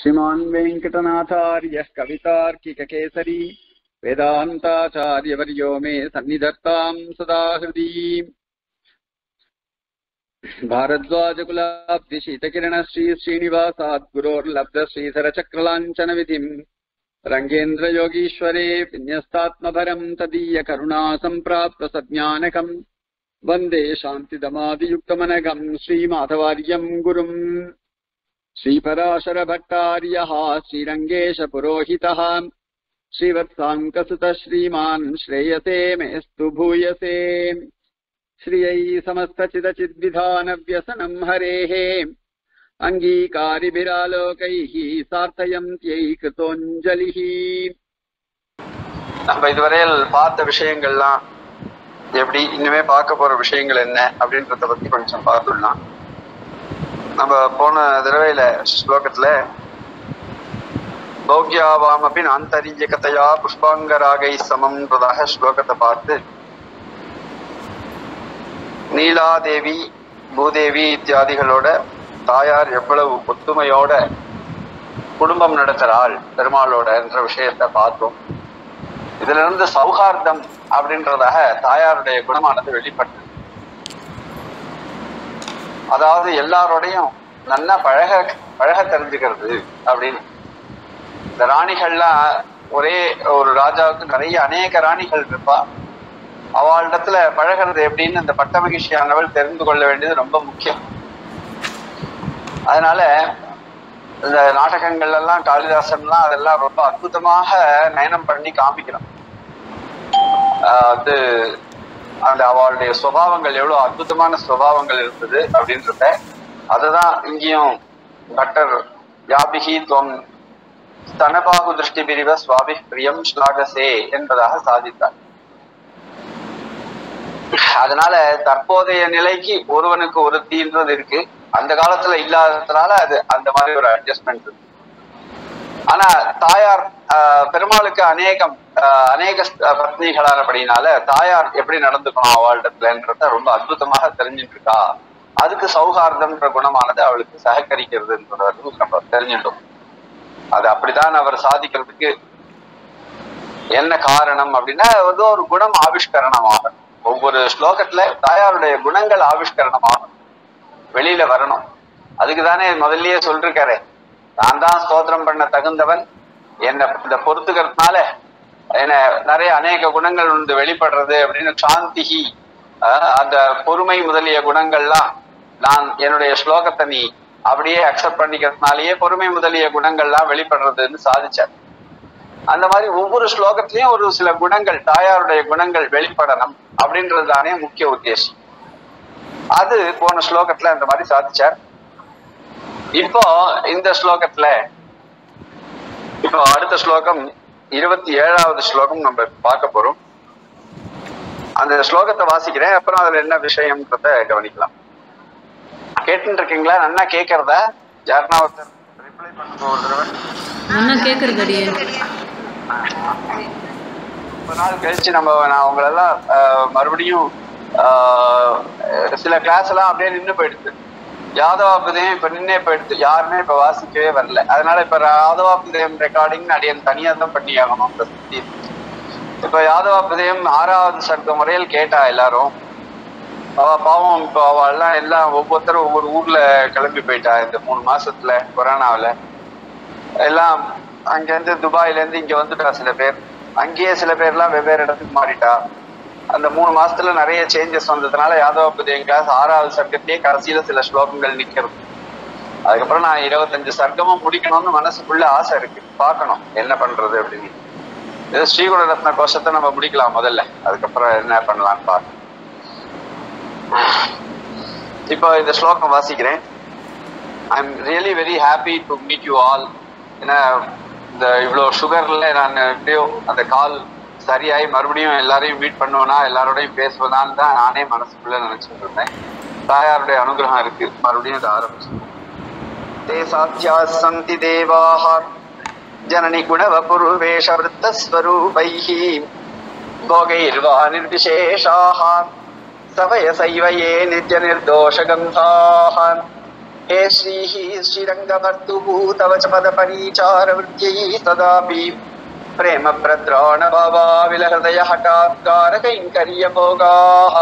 श्रीमान् वेङ्कटनाथार्यः कवितार्किककेसरी वेदान्ताचार्यवर्यो मे सन्निधत्ताम् सदा हृदि भारद्वाजकुलाब्धिशीतकिरणश्री श्रीनिवासात् गुरोर्लब्ध श्रीधरचक्रलाञ्छनविधिम् रङ्गेन्द्रयोगीश्वरे विन्यस्तात्मभरम् तदीयकरुणा सम्प्राप्त सज्ञानकम् वन्दे शान्तिदमादियुक्तमनघम् श्रीमाधवार्यम् गुरुम् श्रीपराशरभट्टार्यः श्रीरङ्गेशपुरोहितः श्रीवत्साङ्कसुतः श्रीमान् श्रेयसे मेऽस्तु भूयसे श्रियै समस्तचिदचिद्विधानव्यसनम् हरेः अङ्गीकारिभिरालोकैः सार्थयन्त्यै कृतोञ्जलिः நம்ம இதுவரையில் பார்த்த விஷயங்கள்லாம் எப்படி இனிமே பார்க்க போற விஷயங்கள் என்ன அப்படின்றத பத்தி கொஞ்சம் பார்த்துடலாம் நம்ம போன தடவையில ஸ்லோகத்துல பௌக்யாவாமபின் ஆந்தரியகதையா புஷ்பாங்கராகை சமம்ன்றதாக ஸ்லோகத்தை பார்த்து நீலாதேவி பூதேவி இத்தியாதிகளோட தாயார் எவ்வளவு ஒத்துமையோட குடும்பம் நடத்துறாள் பெருமாளோட என்ற விஷயத்த பார்த்தோம் இதுல இருந்து சௌஹார்தம் அப்படின்றதாக தாயாருடைய குணமானது வெளிப்பட்டது அதாவது எல்லாரோடையும் நல்லா பழக பழக தெரிஞ்சுக்கிறது அப்படின்னு இந்த ராணிகள்லாம் ஒரே ஒரு ராஜாவுக்கு நிறைய அநேக ராணிகள் இருப்பா அவளிடத்துல பழகிறது எப்படின்னு இந்த பட்ட மகிழ்ச்சியானவள் தெரிந்து கொள்ள வேண்டியது ரொம்ப முக்கியம் அதனால இந்த நாடகங்கள் எல்லாம் காளிதாசன்லாம் அதெல்லாம் ரொம்ப அற்புதமாக நயனம் பண்ணி காமிக்கிறோம் அது அந்த அவளுடைய சுவாவங்கள் எவ்வளவு அற்புதமான சுவாவங்கள் இருந்தது அப்படின்றத அதுதான் இங்கேயும் பட்டர் யாபிகி துவம் ஸ்தனபாகு திருஷ்டி பிரிவ சுவாபி பிரியம் ஸ்லாகசே என்பதாக சாதித்தார் அதனால தற்போதைய நிலைக்கு ஒருவனுக்கு ஒரு தீன்றது இருக்கு அந்த காலத்துல இல்லாததுனால அது அந்த மாதிரி ஒரு அட்ஜஸ்ட்மெண்ட் இருக்கு ஆனா தாயார் பெருமாளுக்கு அநேகம் அநேக பத்னிகளானபடினால தாயார் எப்படி நடந்துக்கணும் அவளிடத்துலன்றத ரொம்ப அற்புதமாக தெரிஞ்சுட்டு இருக்கா அதுக்கு சௌஹார்தம்ன்ற குணமானது அவளுக்கு சககரிக்கிறதுன்றது நம்ம தெரிஞ்சுட்டோம் அது அப்படிதான் அவர் சாதிக்கிறதுக்கு என்ன காரணம் அப்படின்னா வந்து ஒரு குணம் ஆவிஷ்கரணமாகும் ஒவ்வொரு ஸ்லோகத்துல தாயாருடைய குணங்கள் ஆவிஷ்கரணமாகும் வெளியில வரணும் அதுக்கு தானே முதல்லயே சொல்லிருக்காரு நான் தான் ஸ்தோத்திரம் பண்ண தகுந்தவன் என்ன இந்த பொறுத்துக்கிறதுனால என்ன நிறைய அநேக குணங்கள் உண்டு வெளிப்படுறது அப்படின்னு சாந்திகி அந்த பொறுமை முதலிய குணங்கள்லாம் நான் என்னுடைய ஸ்லோகத்தை நீ அப்படியே அக்செப்ட் பண்ணிக்கிறதுனாலயே பொறுமை முதலிய குணங்கள்லாம் வெளிப்படுறதுன்னு சாதிச்சார் அந்த மாதிரி ஒவ்வொரு ஸ்லோகத்திலையும் ஒரு சில குணங்கள் தாயாருடைய குணங்கள் வெளிப்படணும் அப்படின்றது தானே முக்கிய உத்தேசம் அது போன ஸ்லோகத்துல அந்த மாதிரி சாதிச்சார் இப்போ இந்த ஸ்லோகத்துல இப்போ அடுத்த ஸ்லோகம் இருபத்தி ஏழாவது ஸ்லோகம் நம்ம பார்க்க போறோம் அந்த ஸ்லோகத்தை வாசிக்கிறேன் அப்புறம் அதுல என்ன விஷயம்ன்றத கவனிக்கலாம் கேட்டுட்டு இருக்கீங்களா நல்லா கேக்குறதா யாருன்னா ஒருத்தர் ரிப்ளை பண்ணுங்க ஒரு தடவை நல்லா கேக்குறது அடியே ரொம்ப நாள் கழிச்சு நம்ம நான் உங்களெல்லாம் மறுபடியும் சில கிளாஸ் எல்லாம் அப்படியே நின்று போயிடுது யாதவாபுதயம் இப்ப நின்னே போயிடுது யாருமே இப்ப வாசிக்கவே வரல அதனால இப்ப யாதவாபுதயம் ரெக்கார்டிங் அடியன் தனியா தான் பண்ணி ஆகணும் இப்ப யாதவாபுதயம் ஆறாவது சர்க்க முறையில் கேட்டா எல்லாரும் அவ பாவம் இப்போ அவெல்லாம் எல்லாம் ஒவ்வொருத்தரும் ஒவ்வொரு ஊர்ல கிளம்பி போயிட்டா இந்த மூணு மாசத்துல கொரோனாவில எல்லாம் அங்கேருந்து துபாயில இருந்து இங்க வந்துட்டா சில பேர் அங்கேயே சில பேர்லாம் வெவ்வேறு இடத்துக்கு மாறிட்டா அந்த மூணு மாசத்துல நிறைய சேஞ்சஸ் வந்ததுனால யாதவபதியம் கிளாஸ் ஆறாவது சர்க்கத்திலேயே கடைசியில சில ஸ்லோகங்கள் நிக்கிறது அதுக்கப்புறம் நான் இருபத்தஞ்சு சர்க்கமும் முடிக்கணும்னு மனசுக்குள்ள ஆசை இருக்கு பார்க்கணும் என்ன பண்றது அப்படின்னு இது ஸ்ரீகுண ரத்ன கோஷத்தை நம்ம முடிக்கலாம் முதல்ல அதுக்கப்புறம் என்ன பண்ணலாம்னு பார்க்கணும் இப்போ இந்த ஸ்லோகம் வாசிக்கிறேன் I am really very happy to meet you all ஏன்னா இந்த இவ்வளோ சுகர்ல நான் எப்படியோ அந்த கால் சரியாயி மறுபடியும் எல்லாரையும் மீட் பண்ணுவேனா எல்லாரோடையும் பேசுவேனான்னு தான் நானே மனசுக்குள்ள நினைச்சிட்டு இருந்தேன் தாயாருடைய அனுகிரகம் இருக்கு மறுபடியும் இதை ஆரம்பிச்சு தே சாத்தியா சந்தி தேவாக ஜனனி குணவபுருவேஷ விருத்தஸ்வரூபைः भोगैर्वा निर्विशेषाः सवयसैव ये नित्यनिर्दोषगन्धाः हे श्रीः श्रीरङ्गभर्तुः तव च पदपरीचारवृत्यै सदापि प्रेम प्रद्राण भावा विलहृदय हठात्कार கைங்கரியபோகாः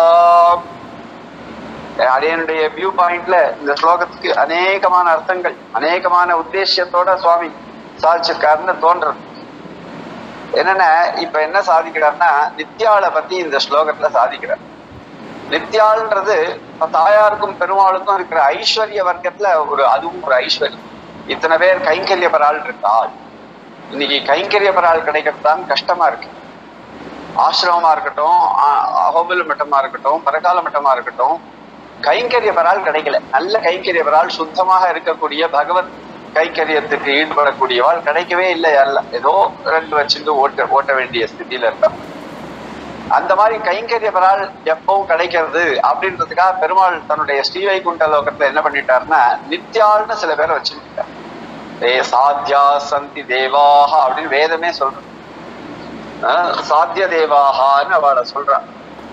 அடையனுடைய வியூ பாயிண்ட்ல இந்த ஸ்லோகத்துக்கு அநேகமான அர்த்தங்கள் அநேகமான உத்தேசியத்தோட சுவாமி சாதிச்சிருக்காருன்னு தோன்றது என்னன்னா இப்ப என்ன சாதிக்கிறார்னா நித்யாளை பத்தி இந்த ஸ்லோகத்துல சாதிக்கிறார் நித்யாள்ன்றது இப்ப தாயாருக்கும் பெருமாளுக்கும் இருக்கிற ஐஸ்வர்ய வர்க்கத்துல ஒரு அதுவும் ஒரு ஐஸ்வர்யம் இத்தனை பேர் கைங்கரிய பராள் இருக்காள் இன்னைக்கு கைங்கரிய பராள் கிடைக்கிறது தான் கஷ்டமா இருக்கு ஆசிரமமா இருக்கட்டும் ஆ- அகோபில மட்டமா இருக்கட்டும் பரகால மட்டமா இருக்கட்டும் கைங்கரிய பரால் கிடைக்கல நல்ல கைங்கரிய பரால் சுத்தமாக இருக்கக்கூடிய பகவத் கைங்கரியத்துக்கு ஈடுபடக்கூடியவாள் கிடைக்கவே இல்லை எல்லாம் ஏதோ ரெண்டு வச்சுட்டு ஓட்ட ஓட்ட வேண்டிய ஸ்திதியில இருக்கா அந்த மாதிரி கைங்கரிய பரால் எப்பவும் கிடைக்கிறது அப்படின்றதுக்காக பெருமாள் தன்னுடைய ஸ்ரீவைகுண்ட லோகத்துல என்ன பண்ணிட்டாருன்னா நித்யாள்னு சில பேரை வச்சுக்கிட்டார் ஏ சாத்யா சந்தி தேவாக அப்படின்னு வேதமே சொல்றது ஆஹ் சாத்திய தேவாகான்னு அவளை சொல்றான்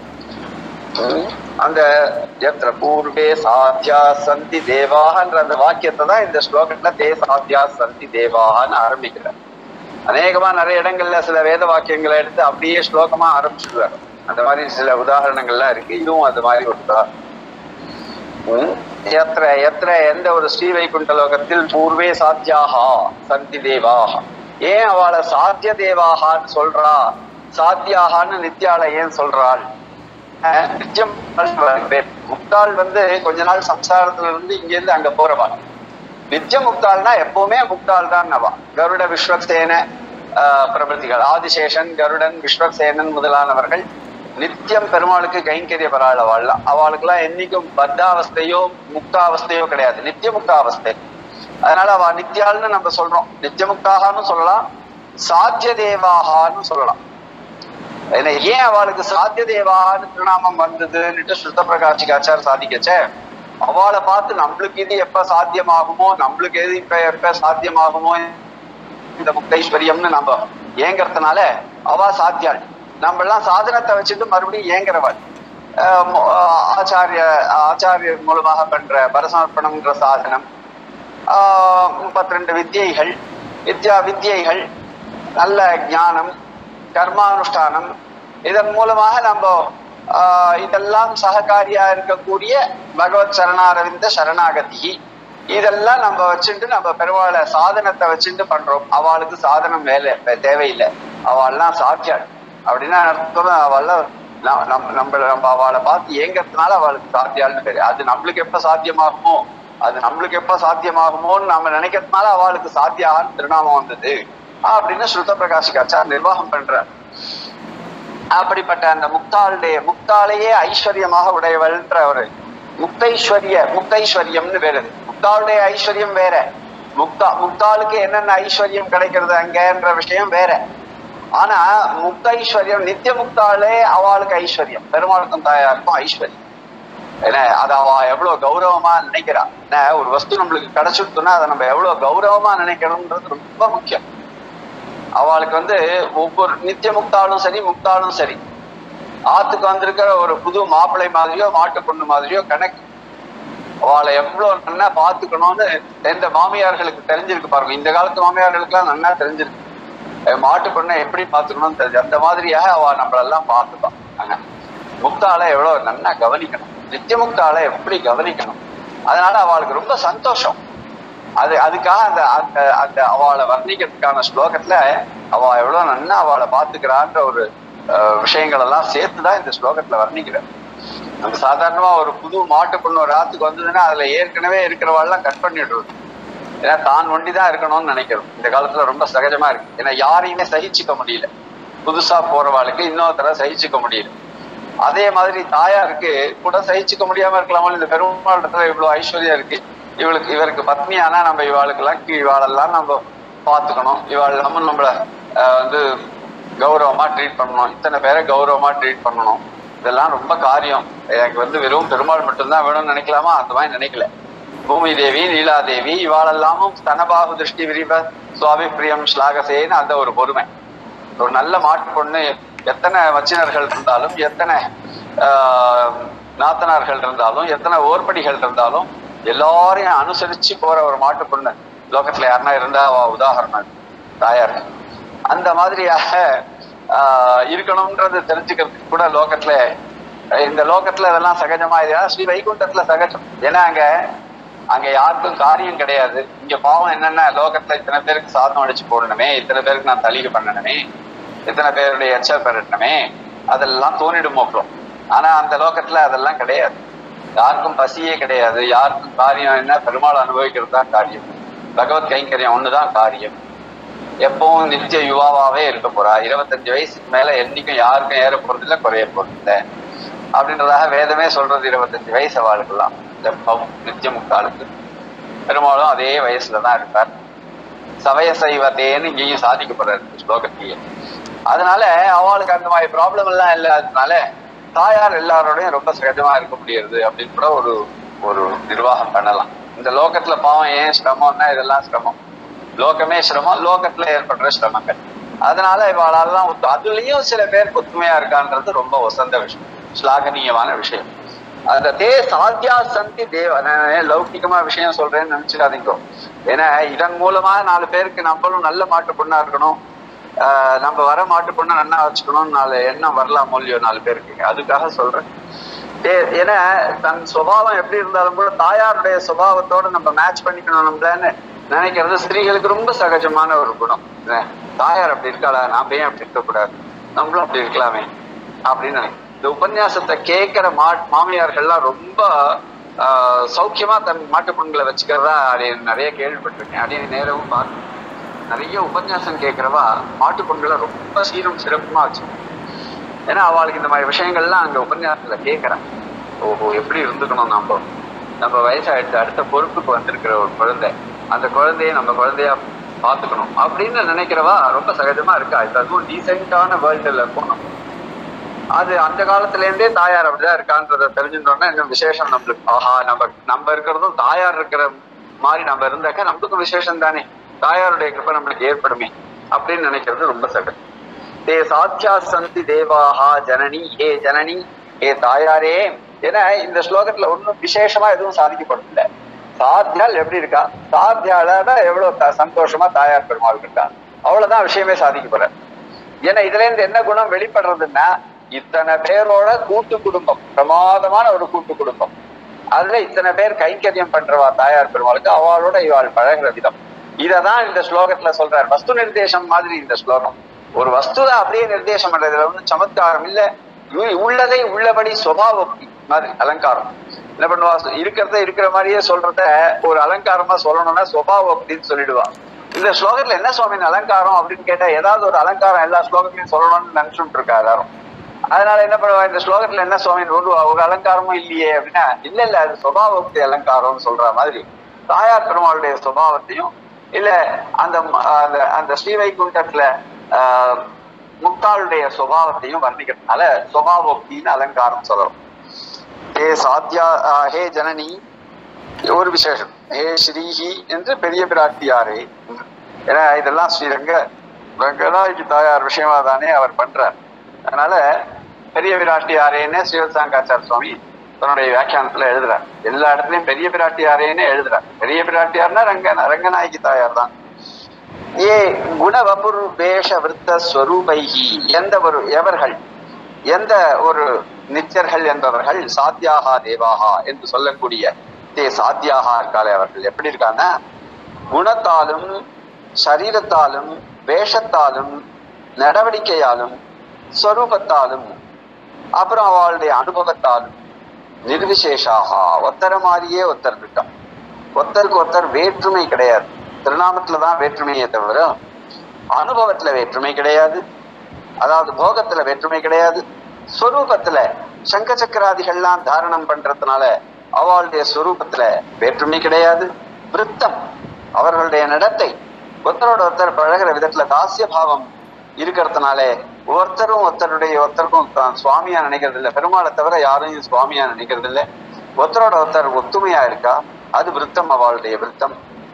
உம் அந்த எத்திர பூர்வே சாத்தியா சந்தி தேவாகன்ற அந்த வாக்கியத்தை தான் இந்த ஸ்லோகத்துல தே சாத்தியா சந்தி தேவாகன்னு ஆரம்பிக்கிறார் அநேகமா நிறைய இடங்கள்ல சில வேத வாக்கியங்களை எடுத்து அப்படியே ஸ்லோகமா ஆரம்பிச்சுடுவார் அந்த மாதிரி சில உதாரணங்கள்லாம் இருக்கு இதுவும் அந்த மாதிரி ஒரு உதாரணம் உம் எத்திர எத்திர எந்த ஒரு ஸ்ரீ வைகுண்ட லோகத்தில் பூர்வே சாத்தியாகா சந்தி தேவாக ஏன் அவளை சாத்திய தேவாகான்னு சொல்றா சாத்தியாகான்னு நித்யால ஏன் சொல்றாள் அஹ் நித்தியம் பேர் முக்தாள் வந்து கொஞ்ச நாள் சம்சாரத்துல இருந்து இங்க இருந்து அங்க போறவா நித்திய முக்தாள்னா எப்பவுமே முக்தாள் தான் அவா கருட விஸ்வசேன ஆஹ் பிரபதிகள் ஆதிசேஷன் கருடன் விஸ்வசேனன் முதலானவர்கள் நித்தியம் பெருமாளுக்கு கைங்கரிய பராள் அவள்லாம் அவளுக்கெல்லாம் என்னைக்கும் பத்தாவஸ்தையோ முக்தாவஸ்தையோ கிடையாது நித்திய முக்தாவஸ்தை அதனால அவ நித்யாள்னு நம்ம சொல்றோம் நித்திய முக்தாகான்னு சொல்லலாம் சாத்திய தேவாகான்னு சொல்லலாம் ஏன்னா ஏன் அவளுக்கு சாத்திய தேவான்னு திருநாமம் வந்ததுன்னுட்டு சுத்த பிரகாஷிகாச்சார் சாதிக்கச்சே அவளை பார்த்து நம்மளுக்கு இது எப்ப சாத்தியமாகுமோ நம்மளுக்கு எது இப்ப எப்ப சாத்தியமாகுமோ இந்த முக்தைஸ்வரியம்னு நம்ம ஏங்கறதுனால அவ சாத்தியாள் நம்ம எல்லாம் சாதனத்தை வச்சுட்டு மறுபடியும் ஏங்குறவள் ஆஹ் மு- ஆஹ் ஆச்சாரிய ஆச்சாரியர் மூலமாக பண்ற பரசமர்ப்பணம்ன்ற சாதனம் ஆஹ் முப்பத்தி ரெண்டு வித்தியைகள் வித்யா வித்தியைகள் நல்ல ஞானம் கர்மானுஷ்டானம் இதன் மூலமாக நம்ம ஆஹ் இதெல்லாம் சககாரியா இருக்கக்கூடிய பகவத் சரணாரவிந்த சரணாகதி இதெல்லாம் நம்ம வச்சுட்டு நம்ம பெருமாளை சாதனத்தை வச்சுட்டு பண்றோம் அவளுக்கு சாதனம் வேலை வே- தேவையில்லை அவள்லாம் சாத்தியாள் அப்படின்னா அர்த்தம் அவள்லாம் நம் நம்ம நம்ம நம்ம அவளை பார்த்து ஏங்கறதுனால அவளுக்கு சாத்தியாள்னு பேரு அது நம்மளுக்கு எப்ப சாத்தியமாகுமோ அது நம்மளுக்கு எப்ப சாத்தியமாகுமோன்னு நம்ம நினைக்கிறதுனால அவளுக்கு சாத்தியாகன்னு திருநாமம் வந்தது அப்படின்னு ஸ்ருத பிரகாஷிகாச்சார் நிர்வாகம் பண்றார் அப்படிப்பட்ட அந்த முக்தாளுடைய முக்தாளையே ஐஸ்வர்யமாக உடையவள்ன்ற ஒரு முக்தைஸ்வரிய முக்தைஸ்வரியம்னு வேறு முக்தாளுடைய ஐஸ்வர்யம் வேற முக்தா முக்தாளுக்கு என்னென்ன ஐஸ்வர்யம் கிடைக்கிறது அங்கன்ற விஷயம் வேற ஆனா முக்தைஸ்வர்யம் நித்திய முக்தாளே அவளுக்கு ஐஸ்வர்யம் பெருமாளுக்கும் தாயாருக்கும் ஐஸ்வர்யம் ஏன்னா அதை அவ எவ்வளவு கௌரவமா நினைக்கிறா ஏன்னா ஒரு வஸ்து நம்மளுக்கு கிடைச்சிடுத்துன்னா அதை நம்ம எவ்வளவு கௌரவமா நினைக்கணும்ன்றது ரொம்ப முக்கியம் அவளுக்கு வந்து ஒவ்வொரு நித்திய முக்தாலும் சரி முக்தாலும் சரி ஆத்துக்கு வந்திருக்கிற ஒரு புது மாப்பிள்ளை மாதிரியோ மாட்டு பொண்ணு மாதிரியோ கணக்கு அவளை எவ்வளவு நல்லா பாத்துக்கணும்னு எந்த மாமியார்களுக்கு தெரிஞ்சிருக்கு பாருங்க இந்த காலத்து மாமியார்களுக்கெல்லாம் நல்லா தெரிஞ்சிருக்கு அஹ் மாட்டு பொண்ணை எப்படி பாத்துக்கணும்னு தெரிஞ்சு அந்த மாதிரியாக அவ நம்மளெல்லாம் பார்த்துப்பான் ஆனா, முக்தாளை எவ்வளவு நல்லா கவனிக்கணும் நித்திய முக்தாளை எப்படி கவனிக்கணும் அதனால அவளுக்கு ரொம்ப சந்தோஷம் அது அதுக்காக அந்த அந்த அந்த அவளை வர்ணிக்கிறதுக்கான ஸ்லோகத்துல அவ எவ்வளவு நன்னா அவளை பாத்துக்கிறான்ற ஒரு அஹ், விஷயங்கள் எல்லாம் சேர்த்துதான் இந்த ஸ்லோகத்துல வர்ணிக்கிறார் நம்ம சாதாரணமா ஒரு புது மாட்டு பொண்ணு ஒரு ஆத்துக்கு வந்ததுன்னா அதுல ஏற்கனவே இருக்கிறவாள்லாம் கட் பண்ணிடுறது ஏன்னா தான் ஒண்டிதான் இருக்கணும்னு நினைக்கிறோம் இந்த காலத்துல ரொம்ப சகஜமா இருக்கு ஏன்னா யாரையுமே சகிச்சுக்க முடியல புதுசா போறவாளுக்கு இன்னொருத்தர சகிச்சுக்க முடியல அதே மாதிரி தாயாருக்கு கூட சகிச்சுக்க முடியாம இருக்கலாமோ இந்த பெருமாள் இடத்துல இவ்வளவு ஐஸ்வர்யம் இருக்கு இவளுக்கு இவருக்கு பத்னியானா நம்ம இவாளுக்கெல்லாம் இவாளெல்லாம் நம்ம பார்த்துக்கணும் இவாள் இல்லாம நம்மள ஆஹ், வந்து கௌரவமா ட்ரீட் பண்ணணும் இத்தனை பேரை கௌரவமா ட்ரீட் பண்ணணும் இதெல்லாம் ரொம்ப காரியம் எனக்கு வந்து வெறும் பெருமாள் மட்டும்தான் வேணும்னு நினைக்கலாமா அந்த மாதிரி நினைக்கல பூமி தேவி நீலாதேவி இவாளெல்லாமும் ஸ்தனபாகு திருஷ்டி விரிவ சுவாமி பிரியம் ஸ்லாகசேன்னு அந்த ஒரு பொறுமை ஒரு நல்ல மாட்டு பொண்ணு எத்தனை வச்சினர்கள் இருந்தாலும் எத்தனை ஆஹ், நாத்தனார்கள் இருந்தாலும் எத்தனை ஓர்படிகள் இருந்தாலும் எல்லாரையும் அனுசரிச்சு போற ஒரு மாட்டு பொண்ணு லோகத்துல யாருன்னா இருந்தா அவ உதாரணம் தாயார் அந்த மாதிரியாக ஆஹ், இருக்கணும்ன்றது தெரிஞ்சுக்கிறதுக்கு கூட லோகத்துல இந்த லோகத்துல இதெல்லாம் சகஜமா இது ஸ்ரீ வைகுண்டத்துல சகஜம் ஏன்னா அங்க அங்க யாருக்கும் காரியம் கிடையாது இங்க பாவம் என்னன்னா லோகத்துல இத்தனை பேருக்கு சாதம் அடிச்சு போடணுமே இத்தனை பேருக்கு நான் தலிகை பண்ணணுமே இத்தனை பேருடைய எச்சல் பெறணுமே அதெல்லாம் தோணிடும் அப்புறம் ஆனா அந்த லோகத்துல அதெல்லாம் கிடையாது யாருக்கும் பசியே கிடையாது யாருக்கும் காரியம் என்ன பெருமாள் அனுபவிக்கிறது தான் காரியம் பகவத் கைங்கரியம் ஒண்ணுதான் காரியம் எப்பவும் நித்திய யுவாவாவே இருக்க போறா இருபத்தஞ்சு வயசுக்கு மேல என்னைக்கும் யாருக்கும் ஏற போறதில்ல குறைய போறதில்ல அப்படின்றதாக வேதமே சொல்றது இருபத்தஞ்சு வயசு வாழ்க்கலாம் எப்பவும் நித்திய முக்காலுக்கு பெருமாளும் அதே வயசுல தான் இருக்கார் சமய சைவத்தேன்னு இங்கேயும் சாதிக்கப்படுறாரு இந்த ஸ்லோகத்திலேயே அதனால அவளுக்கு அந்த மாதிரி ப்ராப்ளம் எல்லாம் இல்லாததுனால தாயார் எல்லாரோடையும் ரொம்ப சகஜமா இருக்க முடியுது அப்படின்னு கூட ஒரு ஒரு நிர்வாகம் பண்ணலாம் இந்த லோகத்துல பாவம் ஏன் சிரமம்னா இதெல்லாம் சிரமம் லோகமே சிரமம் லோகத்துல ஏற்படுற சிரமங்கள் அதனால இவாளாலாம் ஒத்து- அதுலயும் சில பேர் ஒத்துமையா இருக்கான்றது ரொம்ப வசந்த விஷயம் ஸ்லாகனீயமான விஷயம் அந்த தே சாத்தியா சந்தி தேவ நான் லௌகிகமா விஷயம் சொல்றேன்னு நினைச்சுக்காதீங்க ஏன்னா இதன் மூலமா நாலு பேருக்கு நம்மளும் நல்ல மாட்டு பொண்ணா இருக்கணும் ஆஹ் நம்ம வர மாட்டு பொண்ணை நல்லா வச்சுக்கணும்னு நாலு எண்ணம் வரலாம் மூலியம் நாலு பேருக்கு அதுக்காக சொல்றேன் ஏ- ஏன்னா தன் சுபாவம் எப்படி இருந்தாலும் கூட தாயாருடைய சுபாவத்தோட நம்ம மேட்ச் பண்ணிக்கணும் நம்மளன்னு நினைக்கிறது ஸ்திரீகளுக்கு ரொம்ப சகஜமான ஒரு குணம் என்ன? தாயார் அப்படி இருக்காளா நாம ஏன் அப்படி இருக்கக்கூடாது நம்மளும் அப்படி இருக்கலாமே அப்படின்னு நினைக்கிறேன் இந்த உபன்யாசத்தை கேட்கிற மா மாமியார்கள்லாம் ரொம்ப ஆஹ், சௌக்கியமா தன் மாட்டு பொண்களை வச்சுக்கிறதா அது நிறைய கேள்விப்பட்டிருக்கேன் அப்படின்னு நேரமும் பார்த்து நிறைய உபன்யாசம் கேட்கிறவா மாட்டு பொண்களை ரொம்ப சீரும் சிறப்புமா வச்சு ஏன்னா அவளுக்கு இந்த மாதிரி விஷயங்கள்லாம் அங்க உபன்யாசத்துல கேட்கறான் ஓஹோ எப்படி இருந்துக்கணும் நம்ம நம்ம வயசாயிடுச்சு அடுத்த பொறுப்புக்கு வந்திருக்கிற ஒரு குழந்தை அந்த குழந்தைய நம்ம குழந்தையா பார்த்துக்கணும் அப்படின்னு நினைக்கிறவா ரொம்ப சகஜமா இருக்கா இது அதுவும் டீசென்டான வேர்ல்டுல போனோம் அது அந்த காலத்துல இருந்தே தாயார் அப்படிதான் இருக்கான்றத தெரிஞ்சுட்டோம்னா இன்னும் விசேஷம் நம்மளுக்கு ஆஹா நம்ம நம்ம இருக்கிறதும் தாயார் இருக்கிற மாதிரி நம்ம இருந்தாக்க நம்மளுக்கும் விசேஷம் தானே தாயாருடைய கிருப்பை நம்மளுக்கு ஏற்படுமே அப்படின்னு நினைக்கிறது ரொம்ப சகஜம் தே சாத்தியா சந்தி தேவாஹா ஜனனி ஏ ஜனனி ஏ தாயாரே ஏன்னா இந்த ஸ்லோகத்துல ஒண்ணும் விசேஷமா எதுவும் சாதிக்கப்படல சாத்தியால் எப்படி இருக்கா சாத்தியால எவ்வளவு த- சந்தோஷமா தாயார் பெருமாள் இருக்கா அவ்வளவுதான் விஷயமே சாதிக்கப்படுற ஏன்னா இதுல இருந்து என்ன குணம் வெளிப்படுறதுன்னா இத்தனை பேரோட கூட்டு குடும்பம் பிரமாதமான ஒரு கூட்டு குடும்பம் அதுல இத்தனை பேர் கைங்கரியம் பண்றவா தாயார் பெருமாளுக்கு அவளோட இவாள் பழகுற விதம் இததான் இந்த ஸ்லோகத்துல சொல்றார் வஸ்து நிர்தேசம் மாதிரி இந்த ஸ்லோகம் ஒரு வஸ்துவை அப்படியே நிர்தேசம் பண்றதுல வந்து சமத்காரம் இல்ல உ- உள்ளதை உள்ளபடி சுபாவம் மாதிரி அலங்காரம் என்ன பண்ணுவா இருக்கிறத இருக்கிற மாதிரியே சொல்றத ஒரு அலங்காரமா சொல்லணும்னா சுபாவப்தின்னு சொல்லிடுவா இந்த ஸ்லோகத்துல என்ன சுவாமி அலங்காரம் அப்படின்னு கேட்டா ஏதாவது ஒரு அலங்காரம் எல்லா ஸ்லோகத்திலையும் சொல்லணும்னு நினைச்சுட்டு இருக்கா எல்லாரும் அதனால என்ன பண்ணுவா இந்த ஸ்லோகத்துல என்ன சுவாமி ஒரு ஒரு அலங்காரமும் இல்லையே அப்படின்னா இல்ல இல்ல அது சுபாவத்தை அலங்காரம்னு சொல்ற மாதிரி தாயார் பெருமாளுடைய சுபாவத்தையும் இல்ல அந்த ம- அந்த அந்த ஸ்ரீவைகுண்டத்துல ஆஹ், முக்தாளுடைய சுபாவத்தையும் வர்ணிக்கிறதுனால சுபாவோக்தின்னு அலங்காரம் சொல்லணும் ஹே சாத்யா ஆஹ், ஹே ஜனனி ஒரு விசேஷம் ஹே ஸ்ரீஹி என்று பெரிய பிராட்டியாரே ஏன்னா இதெல்லாம் ஸ்ரீரங்க ரங்கநாயகி தாயார் விஷயமா தானே அவர் பண்றார் அதனால பெரிய பிராட்டியாரேன்னு ஸ்ரீவத்சாங்காச்சார சுவாமி தன்னுடைய வியாக்கியானத்துல எழுதுறார் எல்லா இடத்துலயும் பெரிய பிராட்டியாரேன்னு எழுதுறார் பெரிய பிராட்டியார்னா ரங்க ரங்கநாயகி தாயார் தான் ஏ குணவபுர் வேஷ விருத்த ஸ்வரூபைகி எந்த ஒரு எவர்கள் எந்த ஒரு நித்தியர்கள் என்பவர்கள் சாத்தியாகா தேவாகா என்று சொல்லக்கூடிய தே சாத்தியாகா இருக்காளே அவர்கள் எப்படி இருக்காங்கன்னா குணத்தாலும் சரீரத்தாலும் வேஷத்தாலும் நடவடிக்கையாலும் ஸ்வரூபத்தாலும் அப்புறம் அவளுடைய அனுபவத்தாலும் நிர்விசேஷாகா ஒத்தர மாதிரியே ஒருத்தர் இருக்கான் ஒருத்தருக்கு ஒருத்தர் வேற்றுமை கிடையாது திருநாமத்துல தான் வேற்றுமையே தவிர அனுபவத்துல வேற்றுமை கிடையாது அதாவது போகத்துல வேற்றுமை கிடையாது ஸ்வரூபத்துல சங்க சக்கராதிகள்லாம் தாரணம் பண்றதுனால அவளுடைய ஸ்வரூபத்துல வேற்றுமை கிடையாது விருத்தம் அவர்களுடைய நடத்தை ஒருத்தரோட ஒருத்தர் பழகுற விதத்துல தாசிய பாவம் இருக்கிறதுனால ஒருத்தரும் ஒருத்தருடைய ஒருத்தருக்கும் தான் சுவாமியா நினைக்கிறது இல்ல பெருமாளை தவிர யாரையும் சுவாமியா நினைக்கிறது இல்ல ஒருத்தரோட ஒருத்தர் ஒத்துமையா இருக்கா அது விருத்தம் அவளுடைய விருத்தம்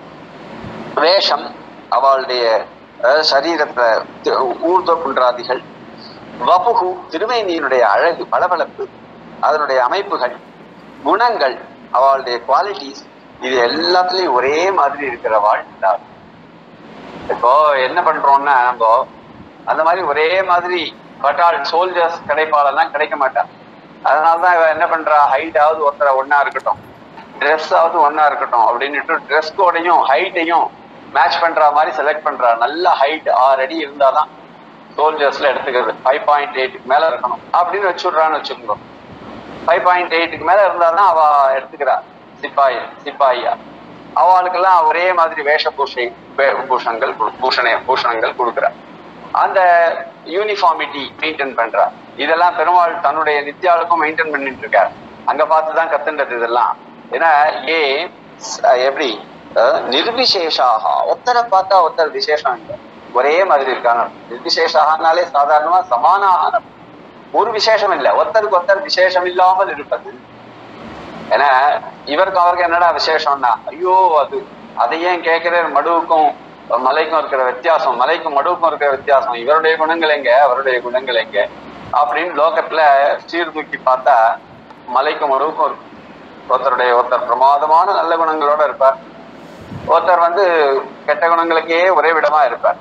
வேஷம் அவளுடைய அஹ், சரீரத்துல தி- ஊர்துவ குன்றாதிகள் வபுகு திருமேனியினுடைய அழகு பளபளப்பு அதனுடைய அமைப்புகள் குணங்கள் அவளுடைய குவாலிட்டிஸ் இது எல்லாத்துலயும் ஒரே மாதிரி இருக்கிறவாள் எல்லாரும் இப்போ என்ன பண்றோம்னா நம்ம அந்த மாதிரி ஒரே மாதிரி பட்டால் சோல்ஜர்ஸ் கிடைப்பாளெல்லாம் கிடைக்க மாட்டா அதனாலதான் இவ என்ன பண்றா ஹைட்டாவது ஒருத்தர ஒண்ணா இருக்கட்டும் ட்ரெஸ் ஆவது ஒண்ணா இருக்கட்டும் அப்படின்னுட்டு ட்ரெஸ் கோடையும் ஹைட்டையும் மேட்ச் பண்ற மாதிரி செலக்ட் பண்றா நல்ல ஹைட் ஆறு அடி இருந்தாதான் சோல்ஜர்ஸ்ல எடுத்துக்கிறது ஃபைவ் பாயிண்ட் எயிட்டுக்கு மேல இருக்கணும் அப்படின்னு வச்சுடுறான்னு வச்சுக்கோங்க ஃபைவ் பாயிண்ட் எயிட்டுக்கு மேல இருந்தாதான் அவ எடுத்துக்கிறா சிப்பாய் சிப்பாயியா அவளுக்கெல்லாம் ஒரே மாதிரி வேஷபூஷை வே- பூஷங்கள் கொடு- பூஷண பூஷணங்கள் கொடுக்குறா அந்த யூனிஃபார்மிட்டி மெயின்டைன் பண்றா இதெல்லாம் பெருமாள் தன்னுடைய நித்யாளுக்கும் மெயின்டைன் பண்ணிட்டு இருக்கார் அங்க பார்த்துதான் கத்துன்றது இதெல்லாம் ஏன்னா ஏ ஸ்- எப்படி அஹ், நிர்விசேஷாக ஒருத்தரை பார்த்தா ஒருத்தர் விசேஷம் இல்லை ஒரே மாதிரி இருக்காங்க நிர்விசேஷாகனாலே சாதாரணமா சமானாக ஒரு விசேஷம் இல்லை ஒருத்தருக்கு ஒருத்தர் விசேஷம் இல்லாமல் இருப்பது ஏன்னா இவருக்கு அவருக்கு என்னடா விசேஷம்னா ஐயோ அது அதை ஏன் கேட்கிற மடுவுக்கும் மலைக்கும் இருக்கிற வித்தியாசம் மலைக்கும் மடுவுக்கும் இருக்கிற வித்தியாசம் இவருடைய குணங்கள் எங்க அவருடைய குணங்கள் எங்க அப்படின்னு லோகத்துல சீர்தூக்கி பார்த்தா மலைக்கும் மடுவுக்கும் இருக்கும் ஒருத்தருடைய ஒருத்தர் பிரமாதமான நல்ல குணங்களோட இருப்பார் ஒருத்தர் வந்து கெட்ட குணங்களுக்கே ஒரே விடமா இருப்பார்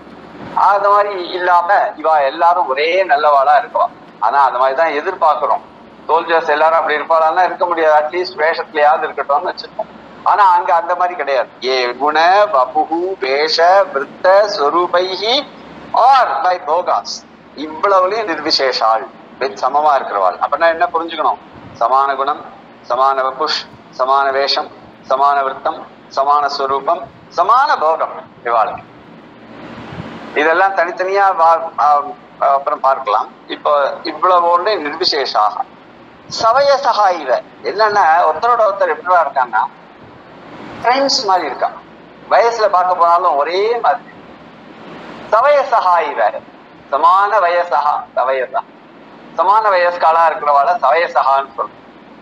அது மாதிரி இல்லாம இவா எல்லாரும் ஒரே நல்லவாளா இருக்கவா ஆனா அந்த மாதிரி தான் எதிர்பார்க்கிறோம் சோல்ஜர்ஸ் எல்லாரும் அப்படி இருப்பாளான்னா இருக்க முடியாது அட்லீஸ்ட் வேஷத்துலயாவது இருக்கட்டும்னு வச்சிருக்கோம் ஆனா அங்க அந்த மாதிரி கிடையாது ஏ குண வபுகு வேஷ விருத்த ஸ்வரூபைஹி ஆர் பை போகாஸ் இவ்வளவுலயும் நிர்விசேஷாள் வித் சமமா இருக்கிறவாள் அப்படின்னா என்ன புரிஞ்சுக்கணும் சமான குணம் சமான வபுஷ் சமான வேஷம் சமான விருத்தம் சமான ஸ்வரூபம் சமான போகம் இவாளுக்கு இதெல்லாம் தனித்தனியா வா- ஆ- அப்புறம் பார்க்கலாம் இப்போ இவ்வளவு ஒன்று நிர்விசேஷாக சவயசகா இவ என்னன்னா ஒருத்தரோட ஒருத்தர் எப்படிவா இருக்காங்கன்னா ஃப்ரெண்ட்ஸ் மாதிரி இருக்கான் வயசுல பார்க்க போனாலும் ஒரே மாதிரி சவயசகா இவ சமான வயசகா சவயசா சமான வயஸ்காலா இருக்கிறவாள சவயசகான்னு சொல்றோம்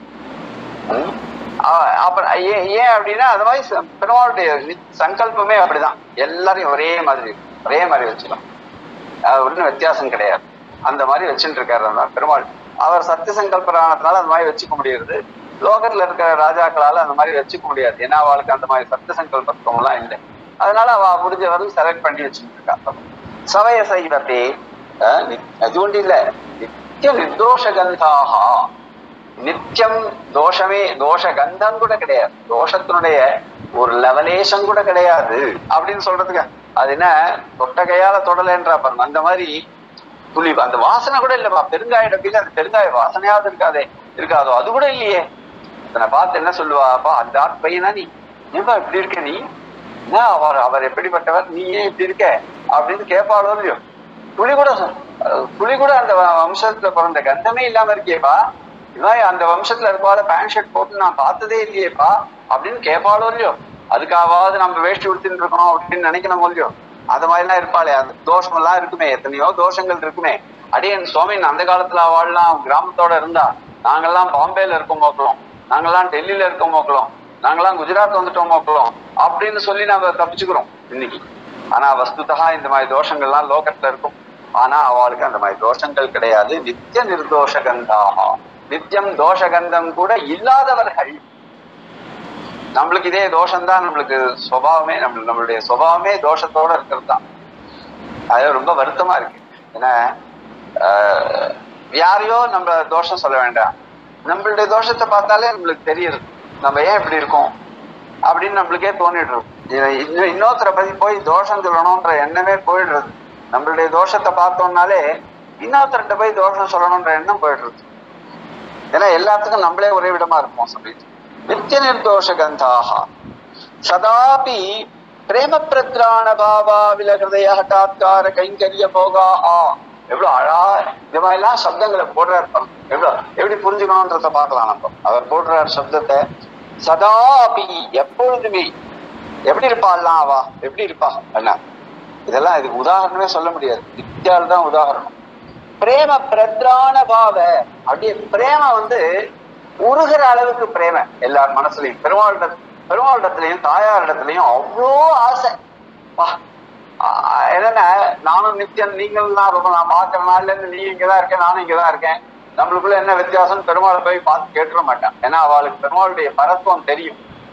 ம். அ- அப்புறம் ஏன் ஏன் அப்படின்னா அது மாதிரி ச- பெருமாளுடைய நி- சங்கல்பமே அப்படிதான் எல்லாரையும் ஒரே மாதிரி ஒரே மாதிரி வச்சுக்கலாம் அது ஒன்றும் வித்தியாசம் கிடையாது அந்த மாதிரி வச்சுட்டு இருக்காரு அந்த பெருமாள் அவர் சத்திய சங்கல்பரானதுனால அந்த மாதிரி வச்சுக்க முடியாது லோகத்துல இருக்கிற ராஜாக்களால அந்த மாதிரி வச்சுக்க முடியாது ஏன்னா அவளுக்கு அந்த மாதிரி சத்திய சங்கல்பத்துவம் எல்லாம் இல்லை அதனால அவ முடிஞ்ச வரையும் செலக்ட் பண்ணி வச்சுட்டு இருக்கா சவய சைவத்தே அஹ், நி- அது ஒன்று இல்ல நித்திய நிர்தோஷ கந்தாகா நித்தியம் தோஷமே தோஷ கந்தம் கூட கிடையாது தோஷத்தினுடைய ஒரு லெவலேஷன் கூட கிடையாது அப்படின்னு சொல்றதுக்கு அது என்ன தொட்ட கையால தொடலைன்ற பாருங்க அந்த மாதிரி துளி அந்த வாசனை கூட இல்லப்பா பெருங்காய டப்பில அந்த பெருங்காய வாசனையாவது இருக்காதே இருக்காதோ அது கூட இல்லையே இத்தனை பார்த்து என்ன சொல்லுவாப்பா அந்த ஆட் பையனா நீ ஏன்பா இப்படி இருக்க நீ என்ன அவர் அவர் எப்படிப்பட்டவர் நீ ஏன் இப்படி இருக்க அப்படின்னு கேட்பாளோ இல்லையோ துளி கூட சொ- அஹ் துளி கூட அந்த வ- வம்சத்துல பிறந்த கந்தமே இல்லாம இருக்கியேப்பா இவன் அந்த வம்சத்துல இருப்பால பேண்ட் ஷர்ட் போட்டு நான் பார்த்ததே இல்லையேப்பா அப்படின்னு கேட்பாளோ இல்லையோ அதுக்காவது நம்ம வேஷ்டி உடுத்தின்னு இருக்கணும் அப்படின்னு நினைக்கணும் இல்லையோ அது மாதிரிலாம் இருப்பாளே அந்த தோஷம் எல்லாம் இருக்குமே எத்தனையோ தோஷங்கள் இருக்குமே அடியன் சுவாமின் அந்த காலத்துல அவள்லாம் கிராமத்தோட இருந்தா நாங்கெல்லாம் பாம்பேல இருக்கோம் மோக்கலாம் நாங்கெல்லாம் டெல்லியில இருக்கோம் மோக்கலாம் நாங்கெல்லாம் குஜராத் வந்துட்டோம் மோக்கலாம் அப்படின்னு சொல்லி நாங்க தப்பிச்சுக்கிறோம் இன்னைக்கு ஆனா வஸ்துதா இந்த மாதிரி தோஷங்கள்லாம் லோகத்துல இருக்கும் ஆனா அவளுக்கு அந்த மாதிரி தோஷங்கள் கிடையாது நித்திய நிர்தோஷ கந்தாக நித்தியம் தோஷகந்தம் கூட இல்லாதவர்கள் நம்மளுக்கு இதே தோஷம்தான் நம்மளுக்கு சுபாவமே நம்ம நம்மளுடைய சுபாவமே தோஷத்தோட இருக்கிறது தான் அது ரொம்ப வருத்தமா இருக்கு ஏன்னா ஆஹ், யாரையோ நம்ம தோஷம் சொல்ல வேண்டாம் நம்மளுடைய தோஷத்தை பார்த்தாலே நம்மளுக்கு தெரியுது நம்ம ஏன் இப்படி இருக்கோம் அப்படின்னு நம்மளுக்கே தோணிடுறது இது இன்னும் இன்னொருத்தரை பத்தி போய் தோஷம் சொல்லணும்ன்ற எண்ணமே போயிடுறது நம்மளுடைய தோஷத்தை பார்த்தோம்னாலே இன்னொருத்தர்கிட்ட போய் தோஷம் சொல்லணும்ன்ற எண்ணம் போயிடுறது ஏன்னா எல்லாத்துக்கும் நம்மளே ஒரே விடமா இருப்போம் சொல்லிட்டு நித்திய நிர்தோஷ கந்தாக சதாபி பிரேம பிரத்ராண பாவா விலகிருதய ஹட்டாத்கார கைங்கரிய போகா ஆ எவ்வளவு அழா இந்த மாதிரிலாம் சப்தங்களை போடுறாரு பாருங்க. எவ்வளவு எப்படி புரிஞ்சுக்கணும்ன்றத பார்க்கலாம் நம்ம அவர் போடுறார் சப்தத்தை சதாபி எப்பொழுதுமே எப்படி இருப்பாள்லாம் அவா எப்படி இருப்பா என்ன இதெல்லாம் இதுக்கு உதாரணமே சொல்ல முடியாது நித்யால் தான் உதாரணம் பிரேம பிரத்ரான பாவ அப்படியே பிரேம வந்து உருகிற அளவுக்கு பிரேம எல்லார் மனசுலயும் பெருமாளிட பெருமாளிடத்திலையும் தாயாரிடத்திலையும் அவ்வளோ ஆசை பா ஆ- ஆ- என்னன்னா நானும் நித்தியம் நீங்கள் தான் ரொம்ப நான் பார்க்கிற நாள்ல இருந்து நீ இங்கதான் இருக்கேன் நானும் இங்கதான் இருக்கேன் நம்மளுக்குள்ள என்ன வித்தியாசம் பெருமாளை போய் பார்த்து கேட்டுற மாட்டான் ஏன்னா அவளுக்கு பெருமாளுடைய பரத்துவம் தெரியும்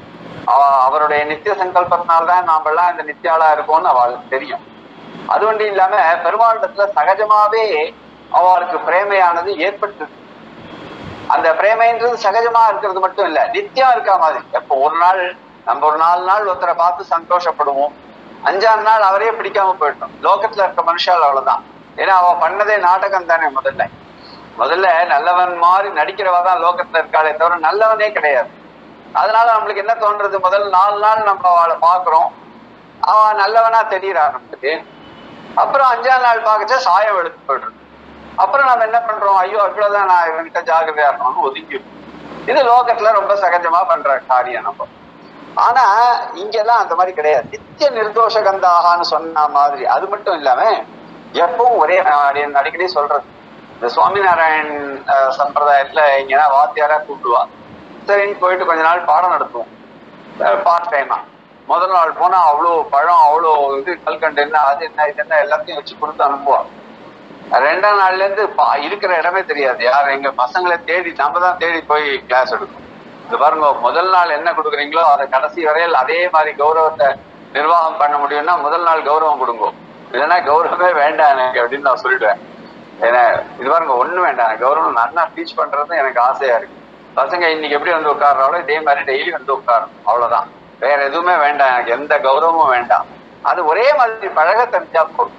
அவ- அவருடைய நித்திய சங்கல்பத்தினால்தான் நாம எல்லாம் இந்த நித்தியாளா இருக்கோம்னு அவளுக்கு தெரியும் அது ஒன்றும் இல்லாம பெருமாளிடத்துல சகஜமாவே அவளுக்கு பிரேமையானது ஏற்பட்டு அந்த பிரேமைன்றது சகஜமா இருக்கிறது மட்டும் இல்ல நித்தியம் இருக்கா மாதிரி எப்போ ஒரு நாள் நம்ம ஒரு நாலு நாள் ஒருத்தரை பார்த்து சந்தோஷப்படுவோம் அஞ்சாறு நாள் அவரே பிடிக்காம போயிட்டோம் லோகத்துல இருக்க மனுஷால் அவ்வளவுதான் ஏன்னா அவ பண்ணதே நாடகம் தானே முதல்ல முதல்ல நல்லவன் மாதிரி நடிக்கிறவா தான் லோகத்துல இருக்காளே தவிர நல்லவனே கிடையாது அதனால நம்மளுக்கு என்ன தோன்றது முதல் நாலு நாள் நம்ம அவளை பாக்குறோம் அவன் நல்லவனா தெரியறா நம்மளுக்கு அப்புறம் அஞ்சாம் நாள் பார்க்கச்சா சாயம் எடுத்து போயிடுறது அப்புறம் நம்ம என்ன பண்றோம் ஐயோ இவ்வளவுதான் நான் இவன்கிட்ட ஜாகிரதையா இருக்கணும்னு ஒதுக்கி இது லோகத்துல ரொம்ப சகஜமா பண்ற காரியம் நம்ம ஆனா இங்கெல்லாம் அந்த மாதிரி கிடையாது நித்திய நிர்தோஷ கந்தாகான்னு சொன்ன மாதிரி அது மட்டும் இல்லாம எப்பவும் ஒரே நான் அடிக்கடி சொல்றது இந்த சுவாமிநாராயண் அஹ், சம்பிரதாயத்துல இங்கன்னா வாத்தியாரா கூப்பிடுவா சரின்னு போயிட்டு கொஞ்ச நாள் பாடம் நடத்துவோம் பார்ட் டைமா முதல் நாள் போனா அவ்வளோ பழம் அவ்வளோ இது கல்கண்டு என்ன அது என்ன இது என்ன எல்லாத்தையும் வச்சு கொடுத்து அனுப்புவா ரெண்டாம் நாள்ல இருந்து பா- இருக்கிற இடமே தெரியாது யார் எங்க பசங்களை தேடி நம்ம தான் தேடி போய் கிளாஸ் எடுக்கணும் இது பாருங்க முதல் நாள் என்ன கொடுக்குறீங்களோ அதை கடைசி வரையில் அதே மாதிரி கௌரவத்தை நிர்வாகம் பண்ண முடியும்னா முதல் நாள் கௌரவம் கொடுங்க இல்லைன்னா கௌரவமே வேண்டாம் எனக்கு அப்படின்னு நான் சொல்லிடுவேன் ஏன்னா இது பாருங்க ஒண்ணு வேண்டாம் கௌரவம் நல்லா டீச் பண்றது எனக்கு ஆசையா இருக்கு பசங்க இன்னைக்கு எப்படி வந்து உட்கார்றாலோ இதே மாதிரி டெய்லி வந்து உட்காரணும் அவ்வளவுதான் வேற எதுவுமே வேண்டாம் எனக்கு எந்த கௌரவமும் வேண்டாம் அது ஒரே மாதிரி பழக தெரிஞ்சா போதும்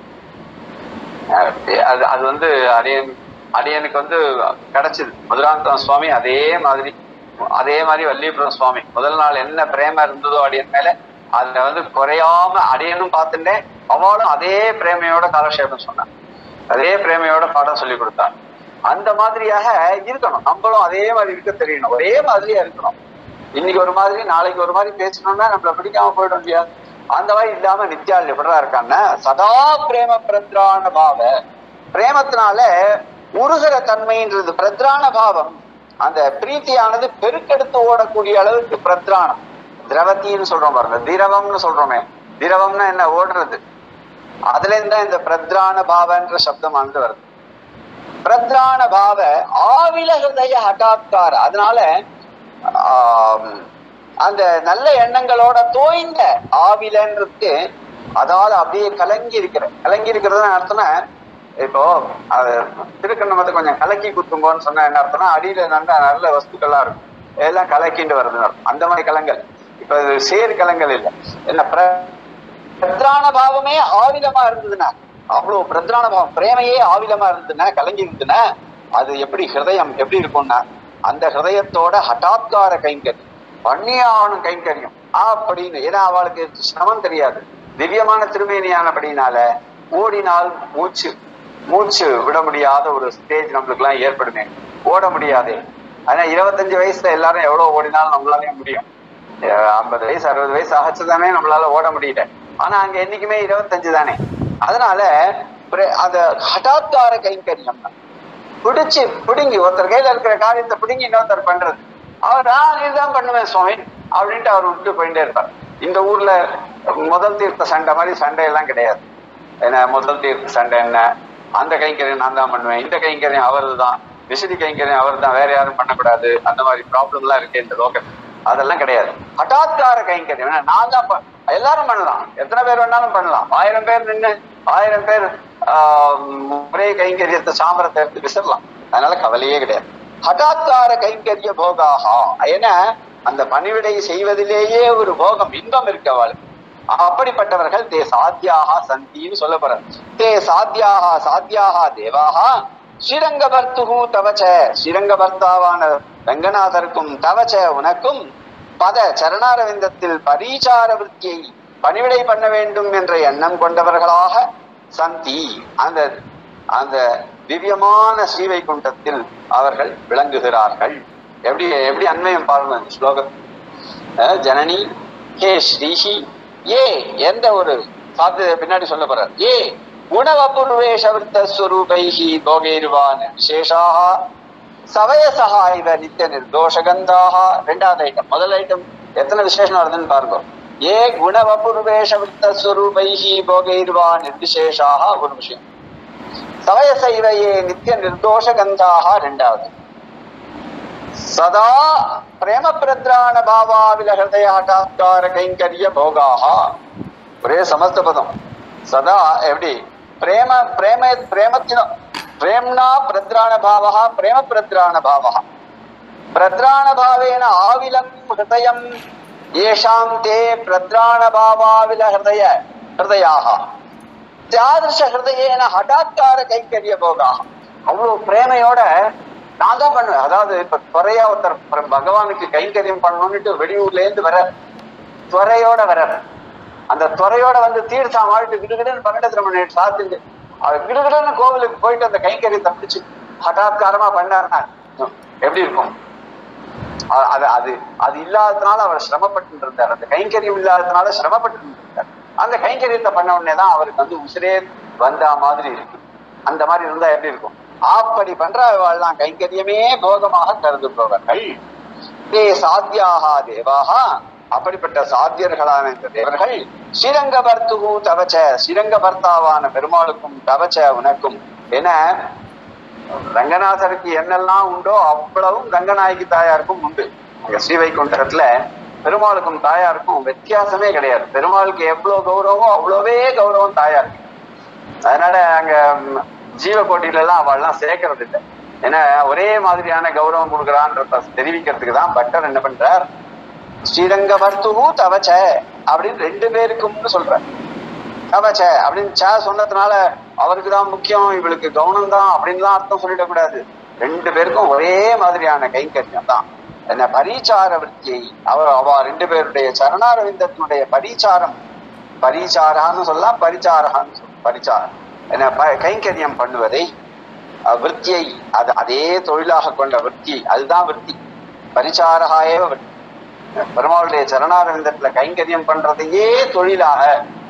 அஹ் அது அது வந்து அரியன் அரியனுக்கு வந்து கிடைச்சது மதுராந்தகம் சுவாமி அதே மாதிரி அதே மாதிரி வல்லிபுரம் சுவாமி முதல் நாள் என்ன பிரேம இருந்ததோ அடியன் மேல அதுல வந்து குறையாம அடியனும் பார்த்துட்டேன் அவளும் அதே பிரேமையோட காலக்ஷேபம் சொன்னான் அதே பிரேமையோட பாடம் சொல்லி கொடுத்தான் அந்த மாதிரியாக இருக்கணும் நம்மளும் அதே மாதிரி இருக்க தெரியணும் ஒரே மாதிரியா இருக்கணும் இன்னைக்கு ஒரு மாதிரி நாளைக்கு ஒரு மாதிரி பேசணும்னா நம்மள பிடிக்காம போயிடும் இல்லையா அந்த மாதிரி இல்லாம நித்யால் எப்படா இருக்கான்னா சதா பிரேம பிரத்ரான பாவ பிரேமத்தினால உருகிற தன்மைன்றது பிரத்ரான பாவம் அந்த பிரீத்தியானது பெருக்கெடுத்து ஓடக்கூடிய அளவுக்கு பிரத்ரானம் திரவத்தின்னு சொல்றோம் பாருங்க திரவம்னு சொல்றோமே திரவம்னா என்ன ஓடுறது அதுல இருந்து தான் இந்த பிரத்ரான பாவன்ற சப்தமானது வருது பிரத்ரான பாவ ஆவில ஹிருதய ஹட்டாத்கார அதனால ஆம், அந்த நல்ல எண்ணங்களோட தோய்ந்த ஆவிலன்றதுக்கு அதாவது அப்படியே கலங்கி இருக்கிற கலங்கி இருக்கிறது அர்த்தம்னா இப்போ அது திருக்கண்ணமத்தை கொஞ்சம் கலக்கி குத்துங்கோன்னு சொன்னா என்ன அர்த்தம்னா அடியில நல்ல நல்ல வஸ்துக்கள்லாம் இருக்கும் எல்லாம் கலக்கிண்டு வருதுன்னு அர்த்தம். அந்த மாதிரி கலங்கள் இப்ப இது சேர் கலங்கள் இல்லை என்ன பிர- பிரத்ரான பாவமே ஆவிலமா இருந்ததுன்னா அவ்வளவு பிரத்ரான பாவம் பிரேமையே ஆவிலமா இருந்ததுன்னா கலங்கி இருந்ததுன்னா அது எப்படி ஹிருதயம் எப்படி இருக்கும்னா அந்த ஹிருதயத்தோட ஹட்டாத்கார கைங்கரியம் பண்ணியானும் கைங்கரியம் அப்படின்னு ஏன்னா அவளுக்கு சிரமம் தெரியாது திவ்யமான திருமேனியானபடினால ஓடினால் மூச்சு மூச்சு விட முடியாத ஒரு ஸ்டேஜ் நம்மளுக்கு எல்லாம் ஏற்படுமே ஓட முடியாதே ஆனா இருபத்தஞ்சு வயசுல எல்லாரும் எவ்வளவு ஓடினாலும் நம்மளாலையும் முடியும் ஐம்பது வயசு அறுபது வயசு ஆச்சுதானே நம்மளால ஓட முடியல ஆனா அங்க என்னைக்குமே இருபத்தஞ்சு தானே அதனால பிர- அத ஹட்டாத்கார கைங்கரியம் பிடிச்சு பிடுங்கி ஒருத்தர் கையில இருக்கிற காரியத்தை பிடுங்கி இன்னொருத்தர் பண்றது அவர் நான் இதுதான் பண்ணுவேன் சுவாமி அப்படின்ட்டு அவர் விட்டு போயிட்டே இருப்பார் இந்த ஊர்ல முதல் தீர்த்த சண்டை மாதிரி சண்டை எல்லாம் கிடையாது ஏன்னா முதல் தீர்த்த சண்டை என்ன அந்த கைங்கரியம் நான் தான் பண்ணுவேன் இந்த கைங்கரியம் அவரு தான் விசிறி கைங்கரியம் அவர் தான் வேற யாரும் பண்ணக்கூடாது அந்த மாதிரி ப்ராப்ளம் எல்லாம் இருக்கு இந்த லோகத்தில் அதெல்லாம் கிடையாது ஹட்டாத்கார கைங்கரியம் ஏன்னா நான் தான் ப- எல்லாரும் பண்ணலாம் எத்தனை பேர் வேணாலும் பண்ணலாம் ஆயிரம் பேர் நின்று ஆயிரம் பேர் ஆஹ், ஒரே கைங்கரியத்தை சாமரத்தை எடுத்து விசிறலாம் அதனால கவலையே கிடையாது ஹட்டாத்கார கைங்கரிய போகாகா ஏன்னா அந்த பணிவிடை செய்வதிலேயே ஒரு போகம் இன்பம் இருக்கு அவளுக்கு அப்படிப்பட்டவர்கள் தே சாத்தியாக சந்தின்னு சொல்லப்படுற தே சாத்தியாக சாத்தியாக தேவாக ஸ்ரீரங்கபர்த்துகு தவச்ச ஸ்ரீரங்கபர்த்தாவான ரங்கநாதருக்கும் தவச்ச உனக்கும் பத சரணாரவிந்தத்தில் பரீச்சார விற்த்தியை பணிவிடை பண்ண வேண்டும் என்ற எண்ணம் கொண்டவர்களாக சந்தி அந்த அந்த திவ்யமான ஸ்ரீவைகுண்டத்தில் அவர்கள் விளங்குகிறார்கள் எப்படி எப்படி அன்வயம் பாருங்க இந்த ஸ்லோகம் அஹ் ஜனனி ஹே ஸ்ரீஹி ஏ எந்த ஒரு சாத்தியத்தை பின்னாடி சொல்ல போறார் ஏ குணவபுர்வேஷவிருத்த ஸ்வரூபைஹி போகைர்வான் விசேஷாக சவயசகா இவ நித்திய நிர்தோஷகந்தாக ரெண்டாவது ஐட்டம் முதல் ஐட்டம் எத்தனை விசேஷம் வருதுன்னு பாருங்க ஏ குணவபுர்வேஷவிருத்த ஸ்வரூபைஹி போகைர்வா நிர்விசேஷாக ஒரு விஷயம் சவயச இவையே நித்திய நிர்தோஷகந்தாக ரெண்டாவது சதா பிரேம பிரத்ராண பாவாவில ஹிருதய ஹட்டாத்கார கைங்கரிய போகாஹா ஒரே சமஸ்த பதம் சதா எப்படி பிரேம பிரேம பிரேமத்தின பிரேம்னா பிரத்ராண பாவா பிரேம பிரத்ராண பாவா பிரத்ராண பாவேன ஆவிலம் ஹிருதயம் ஏஷாம் தே பிரத்ராண பாவாவில ஹிருதய ஹிருதயாக தியாதிருஷ ஹிருதயேன ஹடாத்கார கைக்கரிய போகா அவ்வளவு பிரேமையோட நான் தான் பண்ணுவேன் அதாவது இப்ப துறையா ஒருத்தர் பிர- பகவானுக்கு கைங்கரியம் பண்ணணும்னுட்டு வெளியூர்ல இருந்து வர துறையோட வர அந்த துறையோட வந்து தீர்த்தா மாறிட்டு விடுகிடுன்னு பன்னெண்டு மணி நேரம் சாத்திட்டு அவர் விடுகிடுன்னு கோவிலுக்கு போயிட்டு அந்த கைங்கரியத்தை பிடிச்சு ஹடாத்காரமா பண்ணாருன்னா எப்படி இருக்கும் அ- அது அது அது இல்லாததுனால அவர் சிரமப்பட்டு இருந்தார் அந்த கைங்கரியம் இல்லாததுனால சிரமப்பட்டு இருந்தார் அந்த கைங்கரியத்தை பண்ண உடனே தான் அவருக்கு வந்து உசிரே வந்தா மாதிரி இருக்கு அந்த மாதிரி இருந்தா எப்படி இருக்கும் அப்படி பண்றவாள்லாம் கைங்கரியமே போகமாக கருதுபவர்கள் தே சாத்தியாகா தேவாகா அப்படிப்பட்ட சாத்தியர்களான இந்த தேவர்கள் ஸ்ரீரங்க பர்த்துகு தவச்ச ஸ்ரீரங்க பர்த்தாவான பெருமாளுக்கும் தவச்ச உனக்கும் என ரங்கநாதருக்கு என்னெல்லாம் உண்டோ அவ்வளவும் ரங்கநாயகி தாயாருக்கும் உண்டு அங்க ஸ்ரீவைகுண்டத்துல பெருமாளுக்கும் தாயாருக்கும் வித்தியாசமே கிடையாது பெருமாளுக்கு எவ்வளவு கௌரவமோ அவ்வளவே கௌரவம் தாயாருக்கு அதனால அங்க ம், ஜீவகோட்டில எல்லாம் அவள்லாம் சேர்க்கறது இல்லை ஏன்னா ஒரே மாதிரியான கௌரவம் கொடுக்குறான்றத தெரிவிக்கிறதுக்கு தான் பட்டர் என்ன பண்றார் ஸ்ரீரங்க வர்த்துகு தவச்ச அப்படின்னு ரெண்டு பேருக்கும்னு சொல்றார் தவச்ச அப்படின்னு ச சொன்னதுனால அவருக்கு தான் முக்கியம் இவளுக்கு கவனம் தான் அப்படின்லாம் அர்த்தம் சொல்லிடக்கூடாது ரெண்டு பேருக்கும் ஒரே மாதிரியான கைங்கரியம் தான் என்ன பரிச்சார விற்த்தியை அவர் அவ ரெண்டு பேருடைய சரணாரவிந்தத்தினுடைய பரிச்சாரம் பரிச்சாரான்னு சொல்லலாம் பரிச்சாரகான்னு சொல்லலாம் பரிச்சாரம் என்ன ப- கைங்கரியம் பண்ணுவதை அஹ், விற்த்தியை அது அதே தொழிலாக கொண்ட விற்பி அதுதான் விற்பி பரிச்சாரகாயேவ விற்பி பெருமாளுடைய சரணாரவிந்தத்துல கைங்கரியம் பண்றதையே தொழிலாக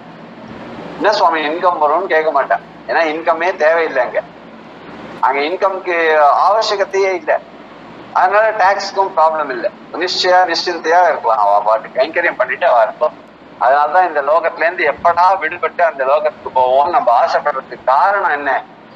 என்ன சுவாமி இன்கம் வரும்னு கேட்க மாட்டேன் ஏன்னா இன்கமே தேவையில்லை அங்க அங்க இன்கம்க்கு ஆவசியகத்தையே இல்லை அதனால டாக்ஸ்க்கும் ப்ராப்ளம் இல்லை நிச்சயா நிশ্চিந்தையா இருக்கலாம் அவ பாட்டு கைங்கரியம் பண்ணிட்டு அவ இருப்போம் அதனாலதான் இந்த லோகத்துல இருந்து எப்படா விடுபட்டு அந்த லோகத்துக்கு போவோம்னு நம்ம ஆசைப்படுறதுக்கு காரணம் என்ன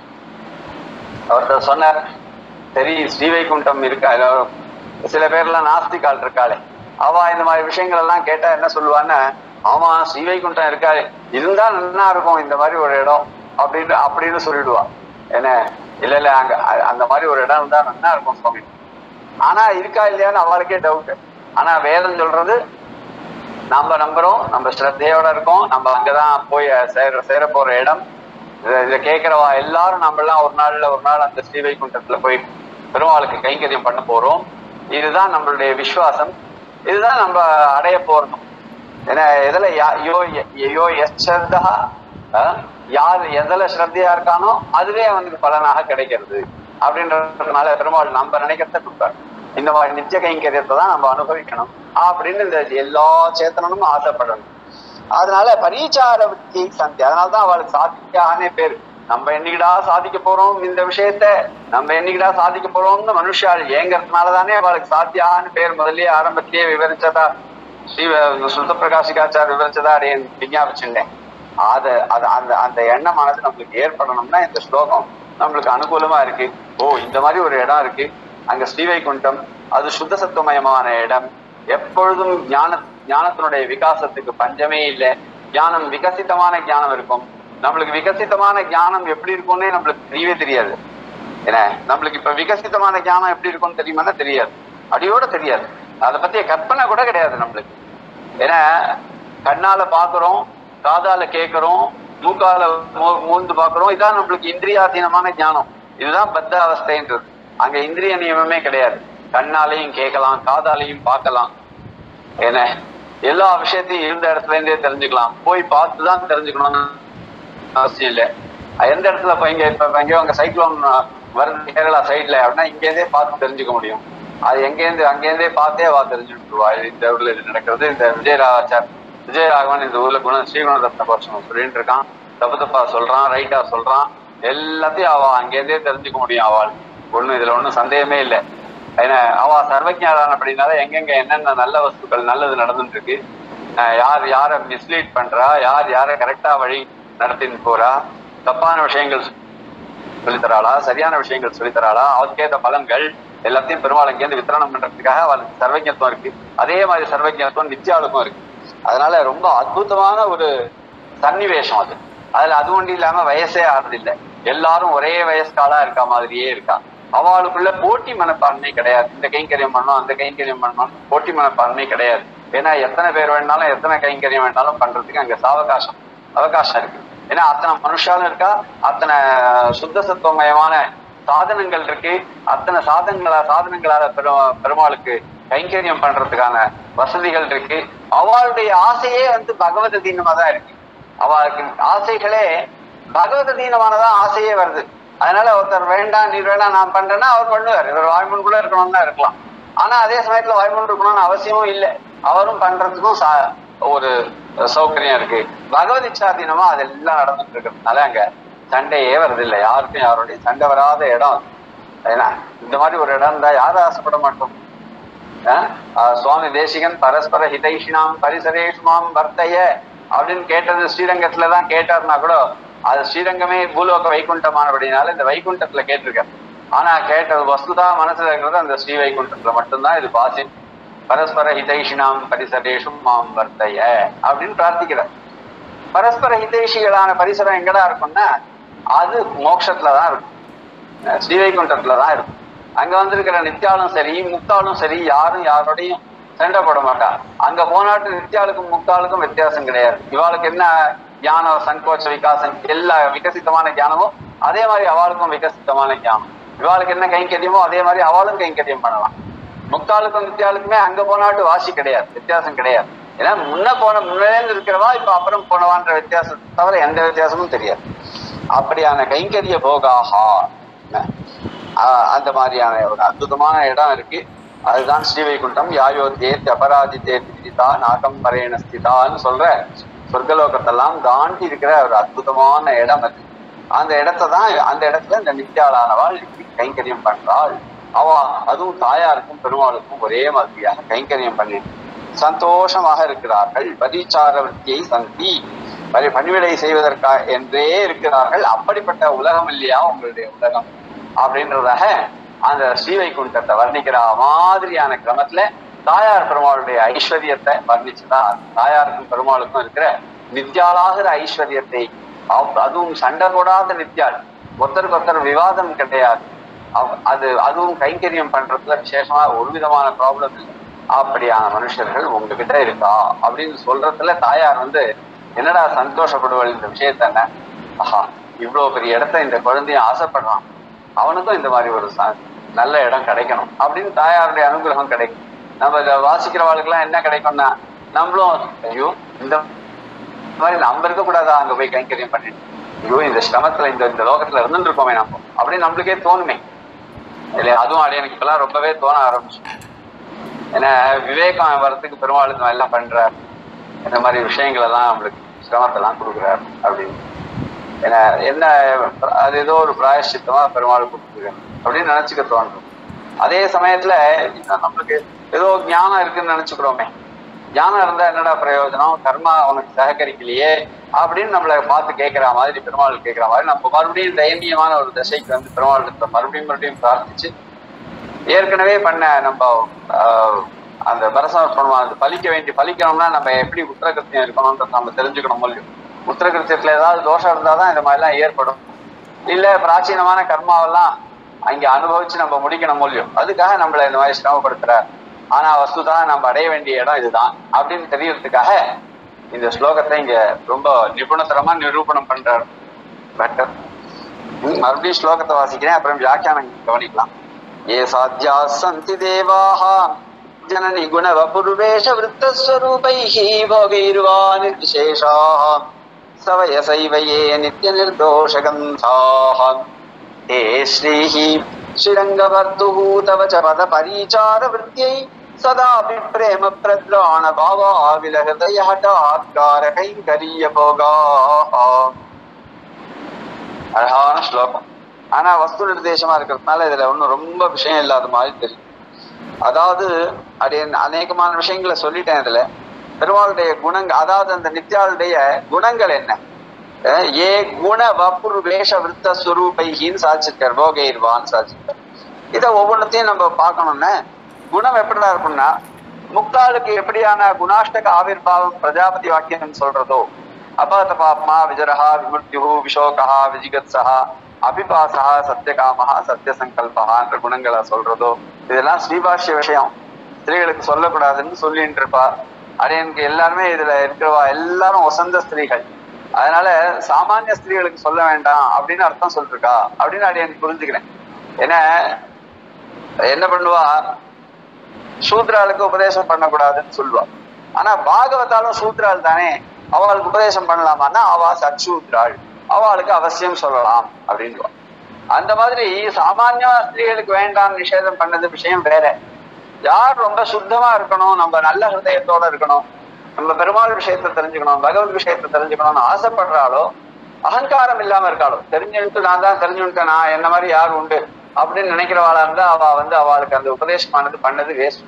ஒருத்தர் சொன்னார் சரி ஸ்ரீவைகுண்டம் இருக்கா அதாவது சில பேர்லாம் நாஸ்திகால் இருக்காளே அவ இந்த மாதிரி விஷயங்கள் எல்லாம் கேட்டா என்ன சொல்லுவான்னா ஆமா ஸ்ரீவைகுண்டம் இருக்காளே இருந்தா நல்லா இருக்கும் இந்த மாதிரி ஒரு இடம் அப்படின்னு அப்படின்னு சொல்லிடுவா என்ன இல்ல இல்ல அங்க அ- அந்த மாதிரி ஒரு இடம் இருந்தா நல்லா இருக்கும் சுவாமி ஆனா இருக்கா இல்லையான்னு அவளுக்கே டவுட் ஆனா வேதம் சொல்றது நாம நம்புறோம் நம்ம ஸ்ரத்தையோட இருக்கோம் நம்ம அங்கதான் போய் சேர சேர போற இடம் இத இத கேட்கிறவா எல்லாரும் நம்ம எல்லாம் ஒரு நாள்ல ஒரு நாள் அந்த ஸ்ரீவைகுண்டத்துல போய் பெருமாளுக்கு கைங்கரியம் பண்ண போறோம் இதுதான் நம்மளுடைய விசுவாசம் இதுதான் நம்ம அடைய போறோம் ஏன்னா எதுல யா- யோ யோ எஸ்ரத்தா யார் எதுல ஸ்ரத்தையா இருக்கானோ அதுவே அவனுக்கு பலனாக கிடைக்கிறது அப்படின்றதுனால பெருமாள் நம்ம நினைக்கிறத கொடுப்பார் இந்த மாதிரி நித்திய கைங்கரியத்தை தான் நம்ம அனுபவிக்கணும் அப்படின்னு இந்த எல்லா சேத்தனனும் ஆசைப்படணும் அதனால பரீச்சார வித்தி சந்தி அதனாலதான் அவளுக்கு சாதிக்கானே பேரு நம்ம என்னைக்கிடா சாதிக்க போறோம் இந்த விஷயத்த நம்ம என்னைக்கிடா சாதிக்க போறோம்னு மனுஷாள் ஏங்கறதுனால தானே அவளுக்கு சாத்தியான்னு பேர் முதல்லயே ஆரம்பத்திலேயே விவரிச்சதா ஸ்ரீ சுத்த பிரகாசிகாச்சார் விவரிச்சதா அடைய விஞ்ஞாபிச்சுட்டேன் அத அது அந்த அந்த எண்ணமானது நம்மளுக்கு ஏற்படணும்னா இந்த ஸ்லோகம் நம்மளுக்கு அனுகூலமா இருக்கு ஓ இந்த மாதிரி ஒரு இடம் இருக்கு அங்க ஸ்ரீவைகுண்டம் அது சுத்த சத்துவமயமான இடம் எப்பொழுதும் ஞான ஞானத்தினுடைய விகாசத்துக்கு பஞ்சமே இல்லை ஞானம் விகசிதமான ஞானம் இருக்கும் நம்மளுக்கு விகசிதமான ஞானம் எப்படி இருக்கும்னே நம்மளுக்கு தெரியவே தெரியாது என்ன நம்மளுக்கு இப்ப விகசிதமான ஞானம் எப்படி இருக்கும்னு தெரியுமான்னா தெரியாது அடியோட தெரியாது அதை பத்திய கற்பனை கூட கிடையாது நம்மளுக்கு ஏன்னா கண்ணால பாக்குறோம் காதால கேட்கிறோம் மூக்கால மூ- மூந்து பாக்குறோம் இதான் நம்மளுக்கு இந்திரியாதீனமான ஞானம் இதுதான் பத்த அவஸ்தைன்றது அங்க இந்திரிய நியமமே கிடையாது கண்ணாலையும் கேட்கலாம் காதாலையும் பார்க்கலாம் என்ன எல்லா விஷயத்தையும் இருந்த இடத்துல இருந்தே தெரிஞ்சுக்கலாம் போய் பார்த்து தான் தெரிஞ்சுக்கணும்னு அவசியம் இல்லை எந்த இடத்துல இப்போ இங்க இப்ப எங்கேயோ அங்க சைக்ளோன் வருது கேரளா சைட்ல அப்படின்னா இங்கேருந்தே பார்த்து தெரிஞ்சுக்க முடியும் அது எங்கேருந்து அங்கேருந்தே பார்த்தே வா தெரிஞ்சுட்டுருவா இது இந்த ஊர்ல இது நடக்கிறது இந்த விஜயராஜார் விஜயராகவன் இந்த ஊர்ல குண ஸ்ரீகுணரத்ன கோஷம் சொல்லிட்டு இருக்கான் தப்பு தப்பா சொல்றான் ரைட்டா சொல்றான் எல்லாத்தையும் அவ அங்கேருந்தே தெரிஞ்சுக்க முடியும் அவள் ஒண்ணும் இதுல ஒண்ணும் சந்தேகமே இல்லை ஏன்னா அவ சர்வஜான அப்படின்னால எங்கெங்க என்னென்ன நல்ல வஸ்துக்கள் நல்லது நடந்துட்டு இருக்கு அஹ் யார் யாரை மிஸ்லீட் பண்றா யார் யாரை கரெக்டா வழி நடத்தின்னு போறா தப்பான விஷயங்கள் சொல்லித்தராளா சரியான விஷயங்கள் சொல்லித்தராளா அதுக்கேற்ற பலன்கள் எல்லாத்தையும் பெருமாள் அங்கேருந்து வித்தரணம் பண்றதுக்காக அவளுக்கு சர்வஜத்துவம் இருக்கு அதே மாதிரி சர்வஜத்துவம் நித்யாளுக்கும் இருக்கு அதனால ரொம்ப அற்புதமான ஒரு சன்னிவேஷம் அது அதுல அது ஒன்றும் இல்லாம வயசே ஆறுது இல்லை எல்லாரும் ஒரே வயசுக்காலா இருக்க மாதிரியே இருக்கா அவளுக்குள்ள போட்டி மனப்பான்மை கிடையாது இந்த கைங்கரியம் பண்ணணும் அந்த கைங்கரியம் பண்ணணும் போட்டி மனப்பான்மை கிடையாது ஏன்னா எத்தனை பேர் வேணாலும் எத்தனை கைங்கரியம் வேணாலும் பண்றதுக்கு அங்க சாவகாசம் அவகாசம் இருக்கு ஏன்னா அத்தனை மனுஷாலும் இருக்கா அத்தனை சுத்த சத்துவமயமான சாதனங்கள் இருக்கு அத்தனை சாதனங்களா சாதனங்களால பெரு- பெருமாளுக்கு கைங்கரியம் பண்றதுக்கான வசதிகள் இருக்கு அவளுடைய ஆசையே வந்து பகவத தீனமா தான் இருக்கு அவளுக்கு ஆசைகளே பகவத தீனமானதா ஆசையே வருது அதனால ஒருத்தர் வேண்டாம் நீ வேண்டாம் நான் பண்றேன்னா அவர் பண்ணுவார் இவர் வாய்மொழி கூட இருக்கணும்னு தான் இருக்கலாம் ஆனா அதே சமயத்துல வாய்மொழி இருக்கணும்னு அவசியமும் இல்லை அவரும் பண்றதுக்கும் சா- ஒரு சௌகரியம் இருக்கு பகவத் இச்சாதீனமா அதெல்லாம் நடந்துட்டு இருக்கிறதுனால அங்க சண்டையே வருதில்லை யாருக்கும் யாருடைய சண்டை வராத இடம் அது. ஏன்னா இந்த மாதிரி ஒரு இடம் இருந்தா யாரும் ஆசைப்பட மாட்டோம் அஹ் அஹ் சுவாமி தேசிகன் பரஸ்பர ஹிதைஷினாம் பரிசரேஷ்மாம் வர்த்தைய அப்படின்னு கேட்டது ஸ்ரீரங்கத்துல தான் கேட்டார்னா கூட அது ஸ்ரீரங்கமே பூலோக வைகுண்டமானபடினால இந்த வைகுண்டத்துல கேட்டிருக்கார் ஆனா கேட்டது வஸ்துதா மனசுல இருக்கிறது அந்த ஸ்ரீ வைகுண்டத்துல மட்டும்தான் இது பாசி பரஸ்பர ஹிதைஷினாம் பரிசரேஷும் மாம் வர்த்தைய அப்படின்னு பிரார்த்திக்கிறார் பரஸ்பர ஹிதைஷிகளான பரிசரம் எங்கடா இருக்கும்னா அது மோட்சத்துல தான் இருக்கும் அஹ் ஸ்ரீவைகுண்டத்துல தான் இருக்கும் அங்க வந்திருக்கிற நித்யாலும் சரி முக்தாலும் சரி யாரும் யாரோடையும் சண்டை போட மாட்டா அங்க போனாட்டு நித்யாளுக்கும் முக்தாளுக்கும் வித்தியாசம் கிடையாது இவாளுக்கு என்ன ஞானம் சங்கோச்ச விகாசம் எல்லா விகசித்தமான ஞானமும் அதே மாதிரி அவளுக்கும் விகசித்தமான ஞானம் இவாளுக்கு என்ன கைங்கரியமோ அதே மாதிரி அவளும் கைங்கரியம் பண்ணலாம் முக்தாளுக்கும் நித்யாளுக்குமே அங்க போனாட்டு வாசி கிடையாது வித்தியாசம் கிடையாது ஏன்னா முன்ன போன முன்னேந்து இருக்கிறவா இப்ப அப்புறம் போனவான்ற வித்தியாசம் தவிர எந்த வித்தியாசமும் தெரியாது அப்படியான கைங்கரிய போகாஹா ஆஹ் அந்த மாதிரியான ஒரு அற்புதமான இடம் இருக்கு அதுதான் ஸ்ரீவைகுண்டம் யாயோ தேர்த்தி அபராதி தேர்த்தி நாகம் பரேண ஸ்திதான்னு சொல்ற சொர்க்கலோகத்தெல்லாம் தாண்டி இருக்கிற ஒரு அற்புதமான இடம் அது அந்த இடத்தை தான் அந்த இடத்துல இந்த நித்யாளானவாள் கைங்கரியம் பண்றாள் அவ அதுவும் தாயாருக்கும் பெருமாளுக்கும் ஒரே மாதிரியாக கைங்கரியம் பண்ணிட்டு சந்தோஷமாக இருக்கிறார்கள் பரிச்சாரவர்த்தியை சந்தி பரி பணிவிடை செய்வதற்கா என்றே இருக்கிறார்கள் அப்படிப்பட்ட உலகம் இல்லையா உங்களுடைய உலகம் அப்படின்றதாக அந்த ஸ்ரீவைகுண்டத்தை வர்ணிக்கிற மாதிரியான கிரமத்துல தாயார் பெருமாளுடைய ஐஸ்வர்யத்தை வர்ணிச்சுதான் தாயாருக்கும் பெருமாளுக்கும் இருக்கிற நித்யாளாகிற ஐஸ்வர்யத்தை அவ்- அதுவும் சண்டை போடாத நித்யாள் ஒருத்தருக்கு ஒருத்தர் விவாதம் கிடையாது அவ்- அது அதுவும் கைங்கரியம் பண்றதுல விசேஷமா ஒரு விதமான ப்ராப்ளம் இல்லை அப்படியான மனுஷர்கள் உங்ககிட்ட இருக்கா அப்படின்னு சொல்றதுல தாயார் வந்து என்னடா சந்தோஷப்படுவள் இந்த விஷயத்த என்ன ஆஹா இவ்வளவு பெரிய இடத்த இந்த குழந்தையும் ஆசைப்படுறான் அவனுக்கும் இந்த மாதிரி ஒரு ச- நல்ல இடம் கிடைக்கணும் அப்படின்னு தாயாருடைய அனுகிரகம் கிடைக்கும் நம்ம இதை வாசிக்கிறவாளுக்கெல்லாம் என்ன கிடைக்கும்னா நம்மளும் ஐயோ இந்த மாதிரி நம்ம இருக்கக்கூடாதா அங்க போய் கைங்கரியம் பண்ணிட்டு ஐயோ இந்த சிரமத்துல இந்த இந்த லோகத்துல இருந்துட்டு இருக்கோமே நம்ம அப்படின்னு நம்மளுக்கே தோணுமே இல்லையா அதுவும் அடையனுக்கு இப்பெல்லாம் ரொம்பவே தோண ஆரம்பிச்சு ஏன்னா விவேகம் வர்றதுக்கு பெருமாளுக்கு எல்லாம் பண்றார் இந்த மாதிரி விஷயங்கள் எல்லாம் நம்மளுக்கு சிரமத்தெல்லாம் கொடுக்குறார் அப்படின்னு ஏன்னா என்ன அது ஏதோ ஒரு பிராயஷ்சித்தமா பெருமாள் கொடுக்குறாரு அப்படின்னு நினைச்சுக்க தோன்றும் அதே சமயத்துல நம்மளுக்கு ஏதோ ஞானம் இருக்குன்னு நினைச்சுக்கிறோமே ஞானம் இருந்தா என்னடா பிரயோஜனம் கர்மா அவனுக்கு சககரிக்கலையே அப்படின்னு நம்மளை பார்த்து கேட்கிற மாதிரி பெருமாள் கேட்கிற மாதிரி நம்ம மறுபடியும் தயனியமான ஒரு திசைக்கு வந்து பெருமாள் மறுபடியும் மறுபடியும் பிரார்த்திச்சு ஏற்கனவே பண்ண நம்ம ஆஹ், அந்த பரசமர்ப்பணம் அது பலிக்க வேண்டி பலிக்கணும்னா நம்ம எப்படி உத்தரகிருத்தியம் இருக்கணும்ன்றத நம்ம தெரிஞ்சுக்கணும் இல்லையோ உத்தரகிருத்தியத்துல ஏதாவது தோஷம் இருந்தாதான் இந்த மாதிரிலாம் ஏற்படும் இல்ல பிராச்சீனமான கர்மாவெல்லாம் அங்க அனுபவிச்சு நம்ம முடிக்கணும் இல்லையோ அதுக்காக நம்மளை இந்த மாதிரி சிரமப்படுத்துறார் ஆனா வஸ்துதான் நம்ம அடைய வேண்டிய இடம் இதுதான் அப்படின்னு தெரியறதுக்காக இந்த ஸ்லோகத்தை இங்க ரொம்ப நிபுணத்தரமா நிரூபணம் பண்றார் பட்டர் ம், மறுபடியும் ஸ்லோகத்தை வாசிக்கிறேன் அப்புறம் வியாக்கியானம் கவனிக்கலாம் ஏ சாத்தியா சந்தி தேவாः ஜனனி குணவபுர்வேஷ விருத்தஸ்வரூபைः भोगैर्वान् विशेषाः सवयसैव ये नित्यनिर्दोषगन्धाः हे श्रीः श्रीरङ्गवर्तुः तव च पदपरीचारवृत्यै सदापि प्रेम प्रद्राण भावा विलहृदय हठात्कार कैङ्करीयभोगाः அழகான ஸ்லோகம் ஆனா வஸ்து நிர்தேசமா இருக்கிறதுனால இதுல ஒண்ணும் ரொம்ப விஷயம் இல்லாத மாதிரி தெரியும் அதாவது அது அநேகமான விஷயங்களை சொல்லிட்டேன் இதுல பெருமாளுடைய குணங்கள் அதாவது அந்த நித்யாளுடைய குணங்கள் என்ன அஹ் ஏ குண வப்புரு வேஷ விருத்த ஸ்வரூபைகின்னு சாதிச்சிருக்கார் போகைர்வான்னு சாதிச்சிருக்கார் இதை ஒவ்வொன்றத்தையும் நம்ம பார்க்கணும்னா குணம் எப்படிடா இருக்கும்னா முக்தாளுக்கு எப்படியான குணாஷ்டக ஆவிர்பாவம் பிரஜாபதி வாக்கியம் சொல்றதோ அபகத பாப்மா விஜரஹா விமுர்த்யு விஷோகா விஜிகத்சஹா அபிபாசா சத்தியகாமஹா சத்திய சங்கல்பஹான்ற குணங்களை சொல்றதோ இதெல்லாம் ஸ்ரீபாஷ்ய விஷயம் ஸ்திரீகளுக்கு சொல்லக்கூடாதுன்னு சொல்லிட்டு இருப்பா அடையனுக்கு எல்லாருமே இதுல இருக்கிறவா எல்லாரும் வசந்த ஸ்திரீகள் அதனால சாமானிய ஸ்திரீகளுக்கு சொல்ல வேண்டாம் அப்படின்னு அர்த்தம் சொல்லிருக்கா அப்படின்னு அடையனுக்கு புரிஞ்சுக்கிறேன் ஏன்னா என்ன பண்ணுவா சூத்ராளுக்கு உபதேசம் பண்ணக்கூடாதுன்னு சொல்லுவா ஆனா பாகவதாலும் சூத்ராள் தானே அவளுக்கு உபதேசம் பண்ணலாமான்னா அவ சச்சூத்ராள் அவளுக்கு அவசியம் சொல்லலாம் அப்படின்வா அந்த மாதிரி சாமானிய ஸ்திரீகளுக்கு வேண்டாம் நிஷேதம் பண்ணது விஷயம் வேற யார் ரொம்ப சுத்தமா இருக்கணும் நம்ம நல்ல ஹிருதயத்தோட இருக்கணும் நம்ம பெருமாள் விஷயத்தை தெரிஞ்சுக்கணும் பகவத் விஷயத்தை தெரிஞ்சுக்கணும்னு ஆசைப்படுறாளோ அகங்காரம் இல்லாம இருக்காளோ தெரிஞ்சுட்டு நான் தான் தெரிஞ்சுட்டேன் நான் என்ன மாதிரி யார் உண்டு அப்படின்னு நினைக்கிறவாளா இருந்தா அவ வந்து அவளுக்கு அந்த உபதேசமானது பண்ணது வேஸ்ட்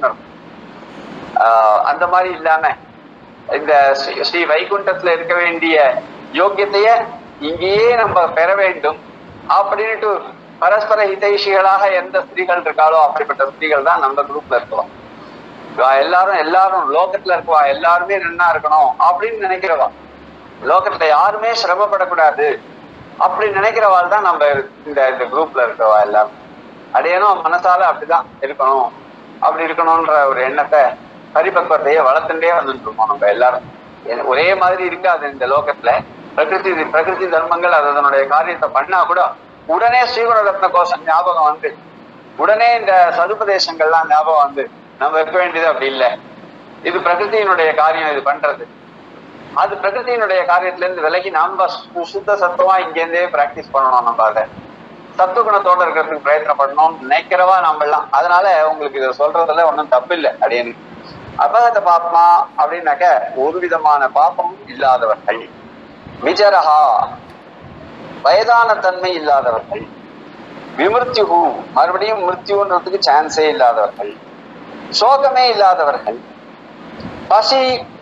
ஆஹ் அந்த மாதிரி இல்லாம இந்த ஸ்ரீ ஸ்ரீ வைகுண்டத்துல இருக்க வேண்டிய யோக்கியத்தைய இங்கேயே நம்ம பெற வேண்டும் அப்படின்ட்டு பரஸ்பர ஹிதைஷிகளாக எந்த ஸ்திரீகள் இருக்காளோ அப்படிப்பட்ட ஸ்திரீகள் தான் நம்ம குரூப்ல இருக்கலாம் இவா எல்லாரும் எல்லாரும் லோகத்துல இருக்கவா எல்லாருமே நன்னா இருக்கணும் அப்படின்னு நினைக்கிறவா லோகத்துல யாருமே சிரமப்படக்கூடாது அப்படி நினைக்கிறவாள் தான் நம்ம இந்த இந்த குரூப்ல இருக்கவா எல்லாரும் அடையணும் மனசால அப்படிதான் இருக்கணும் அப்படி இருக்கணும்ன்ற ஒரு எண்ணத்தை பரிபக்குவத்தையே வளர்த்துட்டே வந்துட்டு இருக்கோம் நம்ம எல்லாரும் எ- ஒரே மாதிரி இருக்காது இந்த லோகத்துல பிரகிருதி பிரகிருதி தர்மங்கள் அது அதனுடைய காரியத்தை பண்ணா கூட உடனே ஸ்ரீகுணரத்ன கோஷம் ஞாபகம் வந்து உடனே இந்த சதுபதேசங்கள்லாம் ஞாபகம் வந்து நம்ம இருக்க வேண்டியது அப்படி இல்லை இது பிரகிருதியினுடைய காரியம் இது பண்றது அது பிரகிருதியினுடைய காரியத்துல இருந்து விலகி நாம சு- சுத்த சத்துவமா இங்கேருந்தே பிராக்டிஸ் பண்ணணும் நம்ம அதை சத்துவகுணத்தோட இருக்கிறதுக்கு பிரயத்தனம் பண்ணணும் நினைக்கிறவா நம்ம எல்லாம் அதனால உங்களுக்கு இதை சொல்றதுல ஒன்றும் தப்பு இல்லை அப்படின்னு அபகத பாப்மா அப்படின்னாக்க ஒரு விதமான பாப்பமும் இல்லாதவர்கள் விஜரஹா வயதான தன்மை இல்லாதவர்கள் விமிருத்யுகு மறுபடியும் மிருத்யுன்றதுக்கு சான்ஸே இல்லாதவர்கள் சோகமே இல்லாதவர்கள் பசி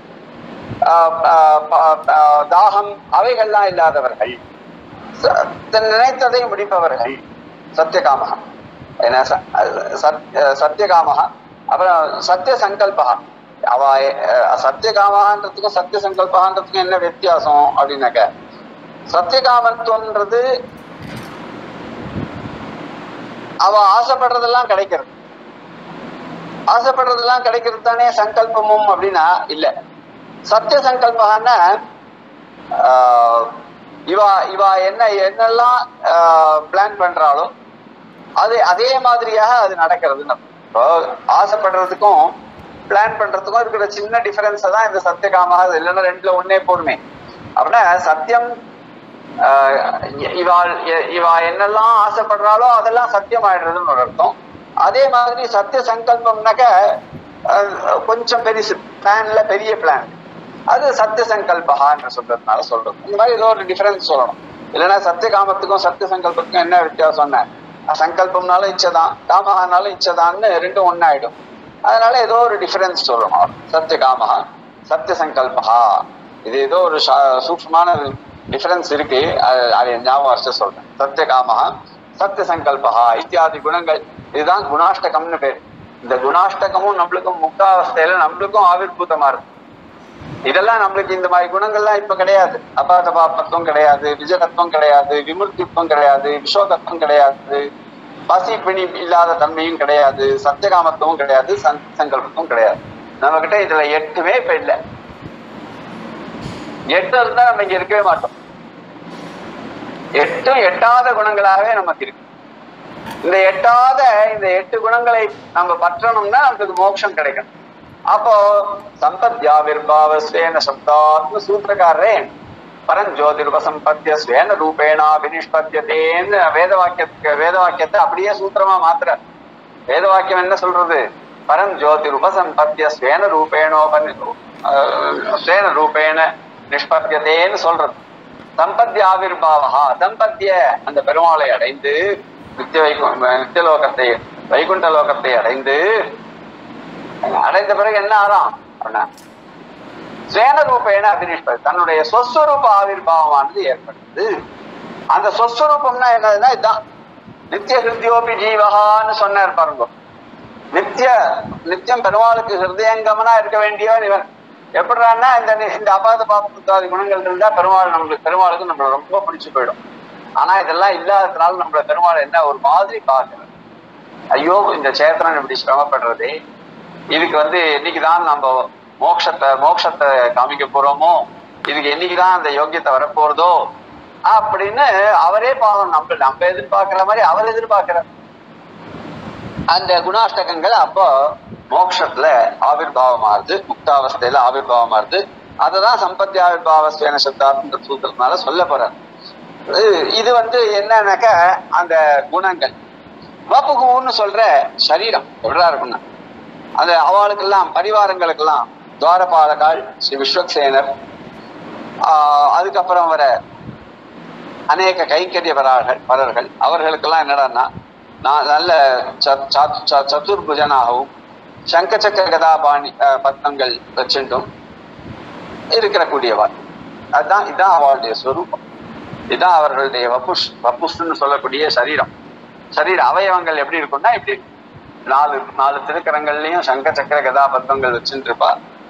ஆஹ் ஆஹ் ப- ஆஹ் தாகம் அவைகள்லாம் இல்லாதவர்கள் ச- தன் நினைத்ததை முடிப்பவர்கள் சத்தியகாமகா என்ன ச- சத்- சத்தியகாமகா அப்புறம் சத்திய சங்கல்பா அவ அஹ், சத்தியகாமகான்றதுக்கும் சத்திய சங்கல்பகான்றதுக்கும் என்ன வித்தியாசம் அப்படின்னாக்க சத்தியகாமத்துவன்றது அவ ஆசைப்படுறதெல்லாம் கிடைக்கிறது ஆசைப்படுறதெல்லாம் கிடைக்கிறது தானே சங்கல்பமும் அப்படின்னா இல்ல சத்திய சங்கல்பகான்னா ஆஹ், இவா இவா என்ன என்னெல்லாம் பிளான் பண்றாளோ அது அதே மாதிரியாக அது நடக்கிறது நம்ம இப்போ ஆசைப்படுறதுக்கும் பிளான் பண்றதுக்கும் இருக்கிற சின்ன டிஃபரன்ஸை தான் இந்த சத்தியகாமாக அது இல்லைன்னா ரெண்டுல ஒண்ணே போடுமே அப்படின்னா சத்தியம் ஆஹ், இ- இவா இ- இவா என்னெல்லாம் ஆசைப்படுறாளோ அதெல்லாம் சத்தியம் ஆயிடுறதுன்னு ஒரு அர்த்தம் அதே மாதிரி சத்திய சங்கல்பம்னாக்க ஆஹ், கொஞ்சம் பெருசு பிளான்ல பெரிய பிளான் அது சத்திய சங்கல்பகான்ற சொல்றதுனால சொல்றோம் இந்த மாதிரி ஏதோ ஒரு டிஃபரன்ஸ் சொல்லணும் இல்லைன்னா சத்திய காமத்துக்கும் சத்திய சங்கல்பத்துக்கும் என்ன வித்தியாசம்னா சங்கல்பம்னாலும் இச்சதான் காமகானாலும் இச்சதான்னு ரெண்டும் ஒன்னாயிடும் அதனால ஏதோ ஒரு டிஃபரன்ஸ் சொல்லணும் சத்திய காமகா சத்திய சங்கல்பகா இது ஏதோ ஒரு சா- சூக்ஷ்மமான டிஃபரன்ஸ் இருக்கு அது அதை ஞாபகம் வச்சு சொல்றேன் சத்திய காமகா சத்திய சங்கல்பகா இத்தியாதி குணங்கள் இதுதான் குணாஷ்டகம்னு பேர் இந்த குணாஷ்டகமும் நம்மளுக்கும் முக்தாவஸ்தையில நம்மளுக்கும் ஆவிர்பூதமா இருக்கு இதெல்லாம் நம்மளுக்கு இந்த மாதிரி குணங்கள்லாம் இப்ப கிடையாது அபாத பாப்பத்துவம் கிடையாது விஜயதத்துவம் கிடையாது விமுர்த்தித்துவம் கிடையாது விஷோகத்துவம் கிடையாது பசி பிணி இல்லாத தன்மையும் கிடையாது சத்தியகாமத்துவம் கிடையாது சங் சங்கல்பத்துவம் கிடையாது நம்ம கிட்ட இதுல எட்டுமே இப்ப இல்லை எட்டு இருந்தா நம்ம இங்க இருக்கவே மாட்டோம் எட்டும் எட்டாத குணங்களாகவே நமக்கு இருக்கு இந்த எட்டாத இந்த எட்டு குணங்களை நம்ம பற்றணும்னா நமக்கு மோட்சம் கிடைக்கும் அப்போ சம்பத்யா விர்பாவ ஸ்வேன சப்தாத்ம சூத்திரக்காரரே பரஞ்சோதிருப சம்பத்திய ஸ்வேன ரூபேணா வினிஷ்பத்தியத்தேன்னு வேத வாக்கியத்துக்கு வேத வாக்கியத்தை அப்படியே சூத்திரமா மாத்துற வேத வாக்கியம் என்ன சொல்றது பரஞ்சோதிருப சம்பத்திய ஸ்வேன ரூபேணோபனி ஸ்வேன ரூபேண நிஷ்பத்தியதேன்னு சொல்றது சம்பத்திய ஆவிர்பாவா சம்பத்திய அந்த பெருமாளை அடைந்து நித்திய வைகு நித்தியலோகத்தை வைகுண்ட லோகத்தை அடைந்து அடைந்த பிறகு என்ன ஆறாம் அப்படின்னா சுவேன ரூபேன அபினிஷ்பது தன்னுடைய சொஸ்வரூப ஆவிர்வாவமானது ஏற்படுது அந்த சொஸ்வரூபம்னா என்னதுன்னா இதுதான் நித்திய ஹிருத்யோபி ஜீவகான்னு சொன்னார் பாருங்க நித்திய நித்தியம் பெருமாளுக்கு ஹிருதயங்கமனா இருக்க வேண்டியவன் இவன் எப்படின்னா இந்த இந்த அபாத பாபத்தாதி குணங்கள் இருந்தா பெருமாள் நம்மளுக்கு பெருமாளுக்கு நம்மள ரொம்ப பிடிச்சு போயிடும் ஆனா இதெல்லாம் இல்லாததுனால நம்மள பெருமாள் என்ன ஒரு மாதிரி பார்க்கறது ஐயோ இந்த சேத்திரன் இப்படி சிரமப்படுறதே இதுக்கு வந்து என்னைக்குதான் நம்ம மோட்சத்தை மோட்சத்தை காமிக்க போறோமோ இதுக்கு என்னைக்குதான் அந்த யோக்கியத்தை வரப்போறதோ அப்படின்னு அவரே பாவம் நம்ம நம்ம எதிர்பார்க்கிற மாதிரி அவர் எதிர்பார்க்கிறார் அந்த குணாஷ்டகங்கள் அப்போ மோட்சத்துல ஆவிர்வாவமாறுது முக்தாவஸ்தையில ஆவிர்வாவமாறுது அததான் சம்பத்தி ஆவிர்வாவஸ்வேன சப்தார்த்த சூத்திரத்தினால சொல்ல போறார் இது- இது வந்து என்னன்னாக்க அந்த குணங்கள் வப்புகுன்னு சொல்ற சரீரம் எப்படா இருக்கும்னா அந்த அவளுக்கெல்லாம் பரிவாரங்களுக்கெல்லாம் துவாரபாலகால் ஸ்ரீ விஸ்வக்சேனர் ஆஹ் அதுக்கப்புறம் வர அநேக கைங்கரியவரார்கள் வரர்கள் அவர்களுக்கெல்லாம் என்னடான்னா நான் நல்ல ச- ச- ச- சதுர்புஜனாகவும் சங்கச்சக்கர கதாபாணி அஹ், பத்மங்கள் வச்சுட்டும் இருக்கிற கூடியவர் அதுதான் இதுதான் அவளுடைய ஸ்வரூபம் இதுதான் அவர்களுடைய வப்புஷ் வப்புஷ்னு சொல்லக்கூடிய சரீரம் சரீர அவயவங்கள் எப்படி இருக்கும்னா இப்படி நாலு நாலு திருக்கரங்கள்லயும் சங்க சக்கர கதா பத்மங்கள் வச்சுட்டு இருப்பா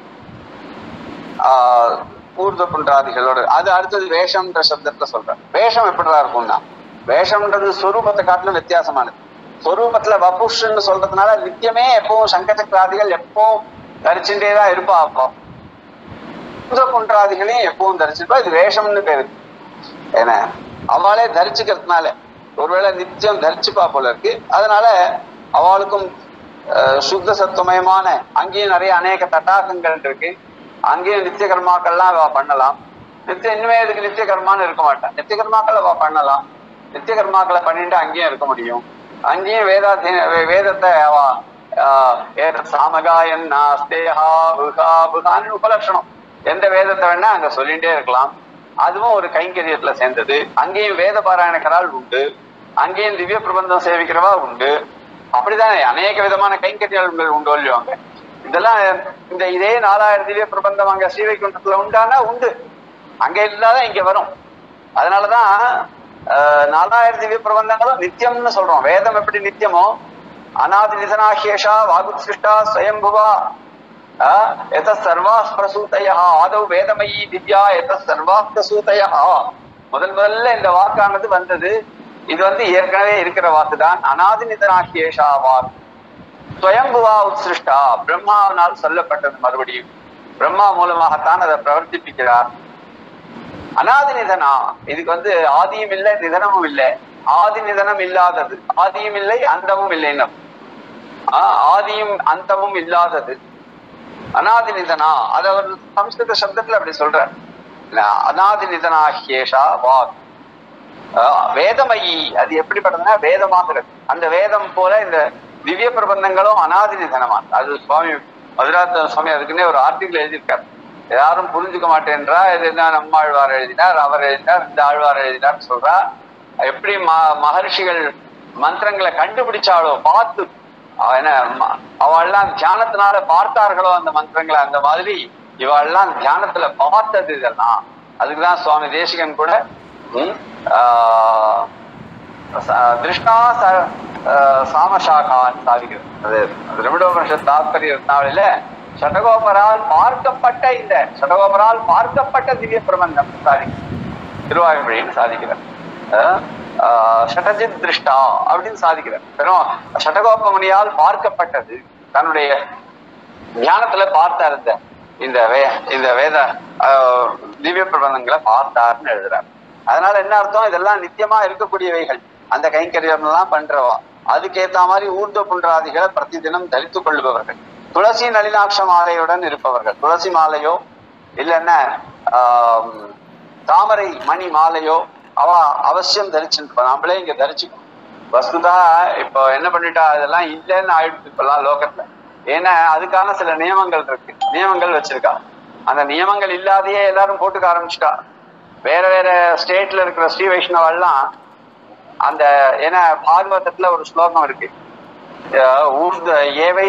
ஆஹ் ஊர்த புண்டாதிகளோட அது அடுத்தது வேஷம்ன்ற சப்தத்துல சொல்றேன் வேஷம் எப்படிதான் இருக்கும்னா வேஷம்ன்றது ஸ்வரூபத்தை காட்டிலும் வித்தியாசமானது ஸ்வரூபத்துல வபுஷ்ன்னு சொல்றதுனால நித்தியமே எப்பவும் சங்க சக்கராதிகள் எப்பவும் தரிச்சுட்டே தான் இருப்பா அப்போ ஊர்த புண்டாதிகளையும் எப்பவும் தரிச்சிருப்பா இது வேஷம்னு பேரு ஏன்னா அவளே தரிச்சுக்கிறதுனால ஒருவேளை நித்தியம் தரிச்சுப்பா போல இருக்கு அதனால அவளுக்கும் அஹ், சுத்த சத்துவமயமான அங்கேயும் நிறைய அநேக தட்டாகங்கள் இருக்கு அங்கேயும் நித்திய கர்மாக்கள்லாம் அவ பண்ணலாம் நித்திய இனிமே இதுக்கு நித்திய கர்மான்னு இருக்க மாட்டான் நித்திய கர்மாக்கள் அவ பண்ணலாம் நித்திய கர்மாக்களை பண்ணிட்டு அங்கேயும் இருக்க முடியும் அங்கேயும் வேதாத்தி வே- வேதத்தை அவ ஆஹ், ஏத சாமகாயன் நாஸ்தேஹா புகா புகான்னு உபலட்சணம் எந்த வேதத்தை வேணா அங்க சொல்லிட்டே இருக்கலாம் அதுவும் ஒரு கைங்கரியத்துல சேர்ந்தது அங்கேயும் வேத பாராயணக்கரால் உண்டு அங்கேயும் திவ்ய பிரபந்தம் சேவிக்கிறவா உண்டு அப்படிதானே அநேக விதமான கைங்கரியங்கள் உண்டு இல்லையோ அங்க இதெல்லாம் இந்த இதே நாலாயிரம் திவ்ய பிரபந்தம் அங்க ஸ்ரீவைகுண்டத்துல உண்டானா உண்டு அங்க இல்லாதான் இங்க வரும் அதனாலதான் ஆஹ், நாலாயிரம் திவ்ய பிரபந்தங்களும் நித்தியம்னு சொல்றோம் வேதம் எப்படி நித்தியமோ அநாதி நிதனாஹேஷா வாகுத்ருஷ்டா ஸ்வயம்புவா எத சர்வா பிரசூதய ஆதவ் வேதமயி திவ்யா எத சர்வா பிரசூதய முதல் முதல்ல இந்த வாக்கானது வந்தது இது வந்து ஏற்கனவே இருக்கிற வாக்கு தான் அநாதி நிதனாகியேஷா வாக் ஸ்வயம்புவா உத்சிருஷ்டா பிரம்மாவினால் சொல்லப்பட்டது மறுபடியும் பிரம்மா மூலமாகத்தான் அதை பிரவர்த்திப்பிக்கிறார் அநாதி நிதனா இதுக்கு வந்து ஆதியும் இல்லை நிதனமும் இல்லை ஆதி நிதனம் இல்லாதது ஆதியும் இல்லை அந்தமும் இல்லைன்னு ஆஹ் ஆதியும் அந்தமும் இல்லாதது அநாதி நிதனா அது அவர் சம்ஸ்கிருத சப்தத்துல அப்படி சொல்றார் இல்ல, அநாதி நிதனாஹேஷா வாக் ஆஹ் வேதமயி அது எப்படிப்பட்டதுன்னா வேதமாகிறது அந்த வேதம் போல இந்த திவ்ய பிரபந்தங்களும் அநாதி நிதனமான அது சுவாமி மதுராத்த சுவாமி அதுக்குன்னே ஒரு ஆர்டிகிள் எழுதியிருக்கார் யாரும் புரிஞ்சுக்க மாட்டேன்றா இது என்ன நம்ம ஆழ்வார் எழுதினார் அவர் எழுதினார் இந்த ஆழ்வார் எழுதினார் சொல்றா எப்படி ம மகர்ஷிகள் மந்திரங்களை கண்டுபிடிச்சாலோ பார்த்து அவ என்ன ம- அவள்லாம் தியானத்தினால பார்த்தார்களோ அந்த மந்திரங்களை அந்த மாதிரி இவெல்லாம் தியானத்துல பார்த்தது இதெல்லாம் அதுக்குதான் சுவாமி தேசிகன் கூட ம், ஆஹ், ச- திருஷ்ணா ச- ஆஹ், சாமசாகான்னு சாதிக்கிறது அது திரவிடோபனிஷத் தாத்பரிய ரத்னாவளியில சடகோபரால் பார்க்கப்பட்ட இந்த சடகோபரால் பார்க்கப்பட்ட திவ்ய பிரபந்தம் சாதிக்கிறது திருவாயுமொழின்னு சாதிக்கிறார் அஹ், ஆஹ், ஷடஜித் திருஷ்டா அப்படின்னு சாதிக்கிறார் வெறும் ஷடகோபமுனியால் பார்க்கப்பட்டது தன்னுடைய ஞானத்துல பார்த்தார் இந்த இந்த வே இந்த வேத ஆஹ், திவ்ய பிரபந்தங்களை பார்த்தார்னு எழுதுறார் அதனால என்ன அர்த்தம் இதெல்லாம் நித்தியமா இருக்கக்கூடியவைகள் அந்த கைங்கரியம் எல்லாம் பண்றவா அதுக்கேத்த மாதிரி ஊர்த புன்றாதிகளை பிரதி தினம் தரித்துக் கொள்பவர்கள் துளசி நளினாட்ச மாலையுடன் இருப்பவர்கள் துளசி மாலையோ இல்லைன்னா ஆஹ், தாமரை மணி மாலையோ அவ அவசியம் தரிச்சுட்டு நம்மளே இங்க தரிச்சுக்கணும் வஸ்துதா இப்போ என்ன பண்ணிட்டா அதெல்லாம் இல்லைன்னு ஆயிடுச்சு இப்பெல்லாம் லோகத்துல ஏன்னா அதுக்கான சில நியமங்கள் இருக்கு நியமங்கள் வச்சிருக்கா அந்த நியமங்கள் இல்லாதையே எல்லாரும் போட்டுக்க ஆரம்பிச்சுட்டா வேற வேற ஸ்டேட்ல இருக்கிற ஸ்ரீ வைஷ்ணவெல்லாம் அந்த ஏன்னா பாகவதத்துல ஒரு ஸ்லோகம் இருக்கு அஹ் ஊர்த ஏவை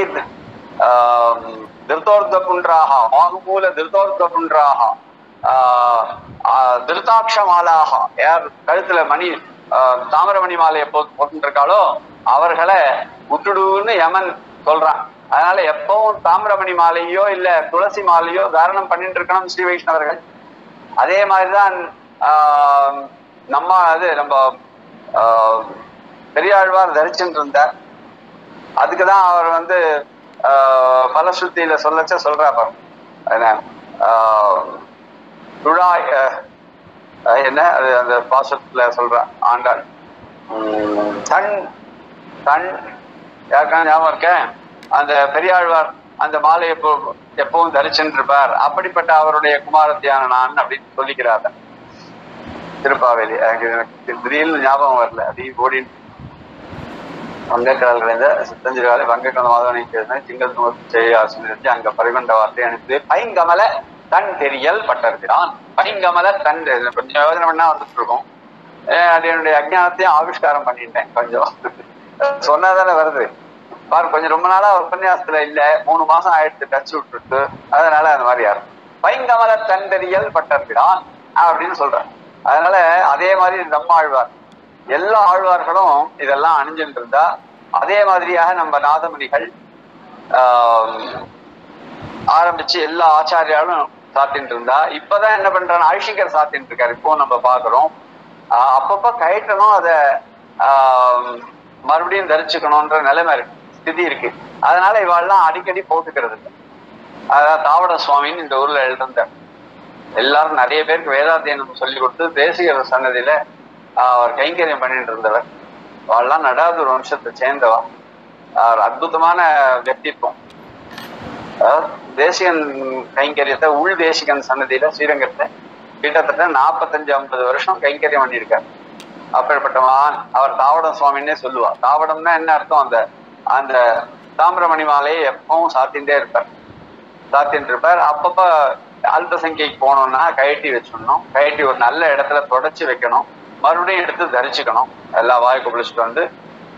ஆம், திருத்தோர்த்த புன்றாக வாகுமூல திருத்தோர்த்த புன்றாக ஆஹ் ஆஹ் திருத்தாட்ச மாலாக யார் கழுத்துல மணி ஆஹ், தாமிரபரணி மாலையை போ போட்டுருக்காளோ அவர்களை விட்டுடுன்னு யமன் சொல்றான் அதனால எப்பவும் தாமிரபரணி மாலையோ இல்ல துளசி மாலையோ தாரணம் பண்ணிட்டு இருக்கணும் ஸ்ரீ வைஷ்ணவர்கள் அதே மாதிரிதான் ஆஹ், நம்ம அது நம்ம ஆஹ், பெரியாழ்வார் தரிச்சுட்டு இருந்தார் அதுக்குதான் அவர் வந்து ஆஹ், பலஸ்ருதியில சொல்லச்ச சொல்றா பாருங்க என்ன ஆஹ், துழாய் ஆஹ், ஆஹ், என்ன அது அந்த பாசத்துல சொல்ற ஆண்டாள் உம், தன் தன் யாருக்கா ஞாபகம் இருக்க அந்த பெரியாழ்வார் அந்த மாலையை எப்போ- எப்பவும் தரிச்சுட்டு இருப்பார் அப்படிப்பட்ட அவருடைய குமாரத்தியான நான் அப்படின்னு சொல்லிக்கிறார் திருப்பாவேலி எனக்கு எனக்கு திடீர்னு ஞாபகம் வரல அதையும் ஓடின்னு வங்கக்கடல் கலைந்த சித்தஞ்சிராலை வங்கக்கடல் மாதவனை சேர்ந்த திங்கள் செய்ய ஆசிரியர் அங்க பரிகொண்ட வார்த்தை அனுப்பி பைங்கமல தன் தெரியல் பட்டிருக்கிறான் பைங்கமல தன் தெ- கொஞ்சம் யோசனை பண்ணா வந்துட்டு இருக்கும் அஹ் அது என்னுடைய அஜ்ஞானத்தையும் ஆவிஷ்காரம் பண்ணிட்டேன் கொஞ்சம் சொன்னாதானே வருது பாரு கொஞ்சம் ரொம்ப நாளா உபன்யாசத்துல இல்ல மூணு மாசம் ஆயிடுச்சு டச் விட்டுட்டு அதனால அந்த மாதிரி யாரும் பைங்கமல தன் தெரியல் பட்டிருக்கிறான் அப்படின்னு சொல்றேன் அதனால அதே மாதிரி நம்ம ஆழ்வார் எல்லா ஆழ்வார்களும் இதெல்லாம் அணிஞ்சுட்டு இருந்தா அதே மாதிரியாக நம்ம நாதமுனிகள் ஆஹ், ஆரம்பிச்சு எல்லா ஆச்சாரியாலும் சாத்திட்டு இருந்தா இப்பதான் என்ன பண்றாங்க ஆயுஷிகர் சாத்திட்டு இருக்காரு இப்போ நம்ம பாக்குறோம் ஆஹ், அப்பப்ப கயட்டணும் அத ஆஹ், மறுபடியும் தரிச்சுக்கணும்ன்ற நிலைமை இருக்கு ஸ்திதி இருக்கு அதனால இவாள்லாம் அடிக்கடி போட்டுக்கிறது இல்லை அதான் தாவட சுவாமின்னு இந்த ஊர்ல எழுதிருந்தார் எல்லாரும் நிறைய பேருக்கு வேதாத்தியனம் சொல்லி கொடுத்து தேசிகர் சன்னதியில ஆஹ், அவர் கைங்கரியம் பண்ணிட்டு இருந்தவர் அவள்லாம் நடாதூர் வம்சத்தை சேர்ந்தவா அவர் அற்புதமான వ్యక్తిత్వం அதாவது தேசிகன் கைங்கரியத்தை உள் தேசிகன் சன்னதியில ஸ்ரீரங்கத்தை கிட்டத்தட்ட நாற்பத்தஞ்சு ஐம்பது வருஷம் கைங்கரியம் பண்ணியிருக்கார் அப்பேற்பட்ட மகான் அவர் தாவடம் சுவாமின்னே சொல்லுவா தாவடம்னா என்ன அர்த்தம் அந்த அந்த தாமிரமணி மாலையை எப்பவும் சாத்தின்றே இருப்பார் சாத்தின்னு இருப்பார் அப்பப்ப அல்ப சங்கைக்கு போனோம்னா கயட்டி வச்சிடணும் கயட்டி ஒரு நல்ல இடத்துல தொடச்சி வைக்கணும் மறுபடியும் எடுத்து தரிச்சுக்கணும் எல்லா வாய்க்கு குளிச்சுட்டு வந்து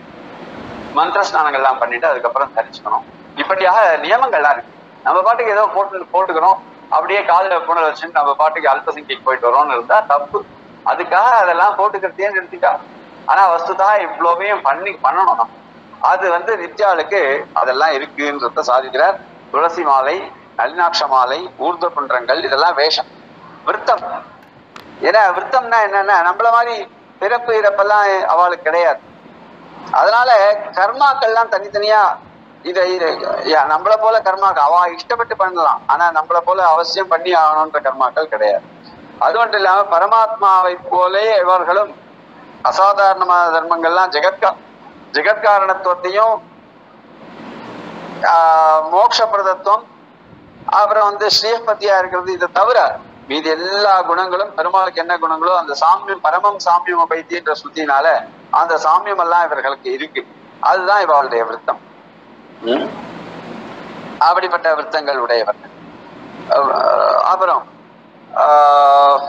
மந்திர ஸ்நானங்கள்லாம் பண்ணிட்டு அதுக்கப்புறம் தரிச்சுக்கணும் இப்படியாக நியமங்கள்லாம் இருக்கு நம்ம பாட்டுக்கு ஏதோ போட்டு போட்டுக்கிறோம் அப்படியே காலில் புனல் வச்சுட்டு நம்ம பாட்டுக்கு அல்ப சங்கைக்கு போயிட்டு வரோம்னு இருந்தா தப்பு அதுக்காக அதெல்லாம் போட்டுக்கிறதையே நிறுத்திட்டா ஆனா வஸ்துதா இவ்வளவையும் பண்ணி பண்ணணும் நம்ம. அது வந்து நித்யாளுக்கு அதெல்லாம் இருக்குன்றத சாதிக்கிறார் துளசி மாலை நளினாட்ச மாலை ஊர்த குன்றங்கள் இதெல்லாம் வேஷம் விருத்தம் ஏன்னா விருத்தம்னா என்னன்னா நம்மள மாதிரி பிறப்பு இறப்பெல்லாம் அவளுக்கு கிடையாது அதனால கர்மாக்கள்லாம் தனித்தனியா இதை இது யா, நம்மள போல கர்மாக்கள் அவ இஷ்டப்பட்டு பண்ணலாம் ஆனா நம்மள போல அவசியம் பண்ணி ஆகணுன்ற கர்மாக்கள் கிடையாது அது மட்டும் இல்லாம பரமாத்மாவை போலே இவர்களும் அசாதாரணமான தர்மங்கள்லாம் ஜெகத்கா ஜெகத்காரணத்துவத்தையும் ஆஹ், மோட்சப்பிரதத்துவம் அப்புறம் வந்து ஸ்ரீபதியா இருக்கிறது இதை தவிர மீதி எல்லா குணங்களும் பெருமாளுக்கு என்ன குணங்களோ அந்த சாமியம் பரமம் சாமியம் பைத்தியன்ற சுத்தினால அந்த சாமியம் எல்லாம் இவர்களுக்கு இருக்கு அதுதான் இவளுடைய விருத்தம் ம்? அப்படிப்பட்ட விருத்தங்கள் உடையவர்கள் அஹ் அப்புறம் ஆஹ்,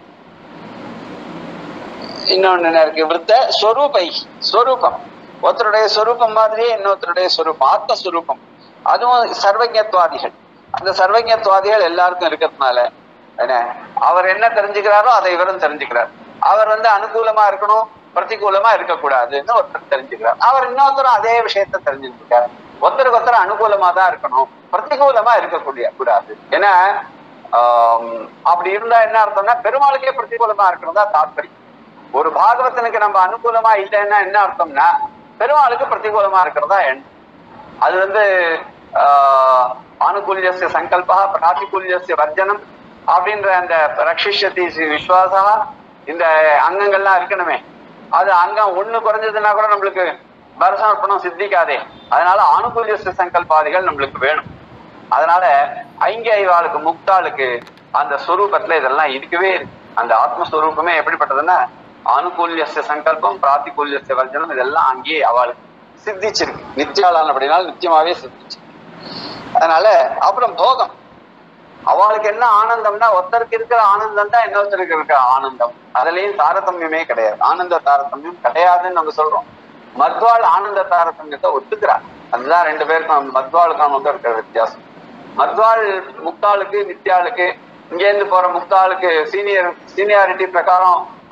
இன்னொன்னு என்ன இருக்கு விருத்த ஸ்வரூபை ஸ்வரூபம் ஒருத்தருடைய ஸ்வரூபம் மாதிரியே இன்னொருத்தருடைய ஸ்வரூபம் ஆத்மஸ்வரூபம் அதுவும் சர்வஜத்வாதிகள் அந்த சர்வஜத்வாதிகள் எல்லாருக்கும் இருக்கிறதுனால என்ன அவர் என்ன தெரிஞ்சுக்கிறாரோ அதை இவரும் தெரிஞ்சுக்கிறார் அவர் வந்து அனுகூலமா இருக்கணும் பிரதிகூலமா இருக்கக்கூடாதுன்னு ஒருத்தர் தெரிஞ்சுக்கிறார் அவர் இன்னொருத்தரும் அதே விஷயத்த தெரிஞ்சுட்டு இருக்காரு ஒருத்தருக்கு ஒருத்தர் அனுகூலமா தான் இருக்கணும் பிரதிகூலமா இருக்கக்கூடிய கூடாது ஏன்னா ஆம், அப்படி இருந்தா என்ன அர்த்தம்னா பெருமாளுக்கே பிரதிகூலமா இருக்கணும் தான் தாற்பயம் ஒரு பாகவதனுக்கு நம்ம அனுகூலமா இல்லைன்னா என்ன அர்த்தம்னா பெருமாளுக்கு பிரதிகூலமா இருக்கிறதா எண்ணம் அது வந்து ஆஹ், ஆனுகூல்யஸ்ய சங்கல்பா பிராதிகூல்யஸ்ய வர்ஜனம் அப்படின்ற அந்த ரக்ஷிஷதி ஸ்ரீ விஸ்வாசா இந்த அங்கங்கள்லாம் இருக்கணுமே அது அங்கம் ஒண்ணு குறைஞ்சதுன்னா கூட நம்மளுக்கு பரசமர்ப்பணம் சித்திக்காதே அதனால ஆனுகூல்யஸ்ய சங்கல்பாதிகள் நம்மளுக்கு வேணும் அதனால ஐங்கியாளுக்கு முக்தாளுக்கு அந்த ஸ்வரூபத்துல இதெல்லாம் இருக்கவே இருக்கு அந்த ஆத்மஸ்வரூபமே எப்படிப்பட்டதுன்னா ஆனுகூல்யஸ்ய சங்கல்பம் பிராத்திகூல்யஸ்ய வர்ஜனம் இதெல்லாம் அங்கேயே அவளுக்கு சித்திச்சிருக்கு நித்தியாளான் அப்படின்னாலும் நித்தியமாவே சித்திச்சிருக்கு அதனால அப்புறம் போகம் அவளுக்கு என்ன ஆனந்தம்னா ஒருத்தருக்கு இருக்கிற ஆனந்தம் தான் இன்னொருத்தருக்கு இருக்கிற ஆனந்தம் அதுலயும் தாரதமியமே கிடையாது ஆனந்த தாரதமியம் கிடையாதுன்னு நம்ம சொல்றோம் மத்வாள் ஆனந்த தாரதமியத்தை ஒத்துக்கிறார் அதுதான் ரெண்டு பேருக்கும் மத்வாளுக்கும் நமக்கு இருக்கிற வித்தியாசம் மத்வாள் முக்தாளுக்கு நித்யாளுக்கு இங்க இருந்து போற முக்தாளுக்கு சீனியர் சீனியாரிட்டி பிரகாரம்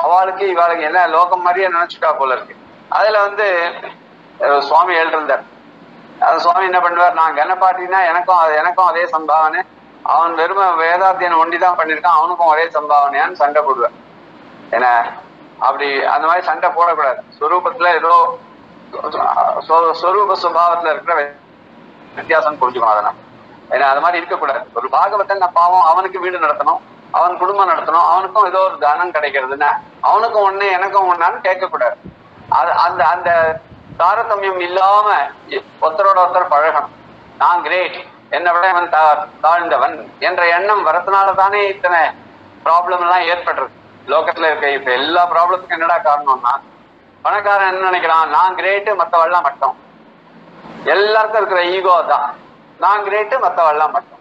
அவளுக்கு இவாளுக்கு என்ன லோகம் மாதிரியே நினைச்சுட்டா போல இருக்கு அதுல வந்து அஹ், சுவாமி எழுதிருந்தார் அது சுவாமி என்ன பண்ணுவார் நான் கணப்பாட்டினா எனக்கும் அது- எனக்கும் அதே சம்பாவனை அவன் வெறும வேதாத்தியன் ஒண்டி தான் பண்ணிருக்கான் அவனுக்கும் ஒரே சம்பாவனையான்னு சண்டை போடுவார் என்ன அப்படி அந்த மாதிரி சண்டை போடக்கூடாது ஸ்வரூபத்துல ஏதோ சொ- சொரூப சுபாவத்துல இருக்கிற வி- வித்தியாசம் புரிஞ்சுக்கணும் அதை நம்ம ஏன்னா அது மாதிரி இருக்கக்கூடாது ஒரு பாகவத்தன் நான் பாவம் அவனுக்கு வீடு நடத்தணும் அவன் குடும்பம் நடத்தணும் அவனுக்கும் ஏதோ ஒரு தனம் கிடைக்கிறதுன்னா அவனுக்கும் ஒண்ணு எனக்கும் ஒண்ணான்னு கேட்கக்கூடாது அது அந்த அந்த தாரதமியம் இல்லாம ஒருத்தரோட ஒருத்தர் பழகணும் நான் கிரேட் என்னை விட அவன் தா- தாழ்ந்தவன் என்ற எண்ணம் வரதுனால தானே இத்தனை ப்ராப்ளம் எல்லாம் ஏற்படுறது லோகத்துல இருக்க இப்ப எல்லா ப்ராப்ளத்துக்கும் என்னடா காரணம்னா பணக்காரன் என்ன நினைக்கிறான் நான் கிரேட்டு மத்தவெல்லாம் மட்டும் எல்லாருக்கும் இருக்கிற ஈகோ தான் நான் கிரேட்டு மத்தவெல்லாம் மட்டும்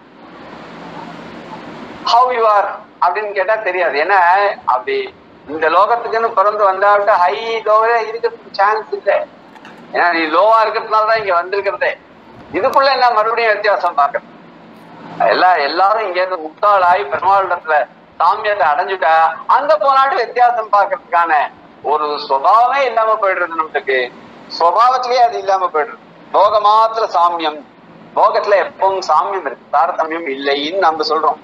ஹவ் யூ ஆர் அப்படின்னு கேட்டா தெரியாது ஏன்னா அப்படி இந்த லோகத்துக்குன்னு பிறந்து வந்தாவிட்ட ஹை லோவே இருக்கிறதுக்கு சான்ஸ் இல்லை ஏன்னா நீ லோவா இருக்கிறதுனால தான் இங்க வந்திருக்கிறதே இதுக்குள்ள என்ன மறுபடியும் வித்தியாசம் பார்க்கறது எல்லா எல்லாரும் இங்க இருந்து முட்டாளாய் பெருமாளிடத்துல சாமியத்தை அடைஞ்சுட்டா அங்க போனாட்டு வித்தியாசம் பார்க்கறதுக்கான ஒரு சுபாவமே இல்லாம போயிடுறது நம்மளுக்கு சுபாவத்திலேயே அது இல்லாம போயிடுறது போக மாத்திர சாமியம் போகத்துல எப்பவும் சாமியம் இருக்கு தாரதமியம் இல்லைன்னு நம்ம சொல்றோம்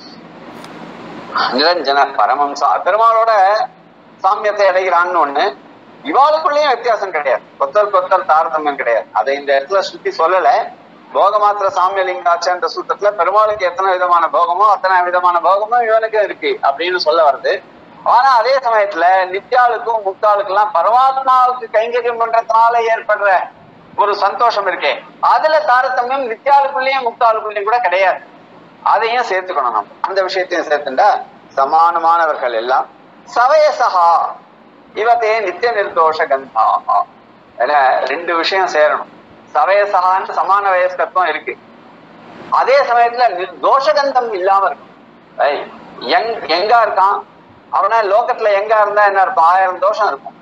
நிரஞ்சன பரமம் சா பெருமாளோட சாமியத்தை அடைகிறான்னு ஒண்ணு இவாளுக்குள்ளேயும் வித்தியாசம் கிடையாது கொத்தருக்கு கொத்தர் தாரதமியம் கிடையாது அதை இந்த இடத்துல சுத்தி சொல்லல போகமாத்திர சாமிய லிங்காச்சன்ற சூத்திரத்துல பெருமாளுக்கு எத்தனை விதமான போகமோ அத்தனை விதமான போகமும் இவனுக்கு இருக்கு அப்படின்னு சொல்ல வருது ஆனா அதே சமயத்துல நித்யாளுக்கும் முக்தாளுக்கெல்லாம் பரமாத்மாவுக்கு கைங்கரியம் பண்றதுனால ஏற்படுற ஒரு சந்தோஷம் இருக்கே அதுல தாரதமியம் நித்யாளுக்குள்ளேயும் முக்தாளுக்குள்ளேயும் கூட கிடையாது அதையும் சேர்த்துக்கணும் நம்ம அந்த விஷயத்தையும் சேர்த்துண்டா சமானமானவர்கள் எல்லாம் சவயசகா இவத்தே நித்திய நிர்தோஷ கந்தா ஏன்னா ரெண்டு விஷயம் சேரணும் சவயசகான்னு சமான வயஸ்கத்துவம் இருக்கு அதே சமயத்துல நி- தோஷகந்தம் இல்லாம இருக்கும் ஐய், யங் எங்கா இருக்கான் அவனா லோகத்துல எங்கா இருந்தா என்ன இருக்கும் ஆயிரம் தோஷம் இருக்கும்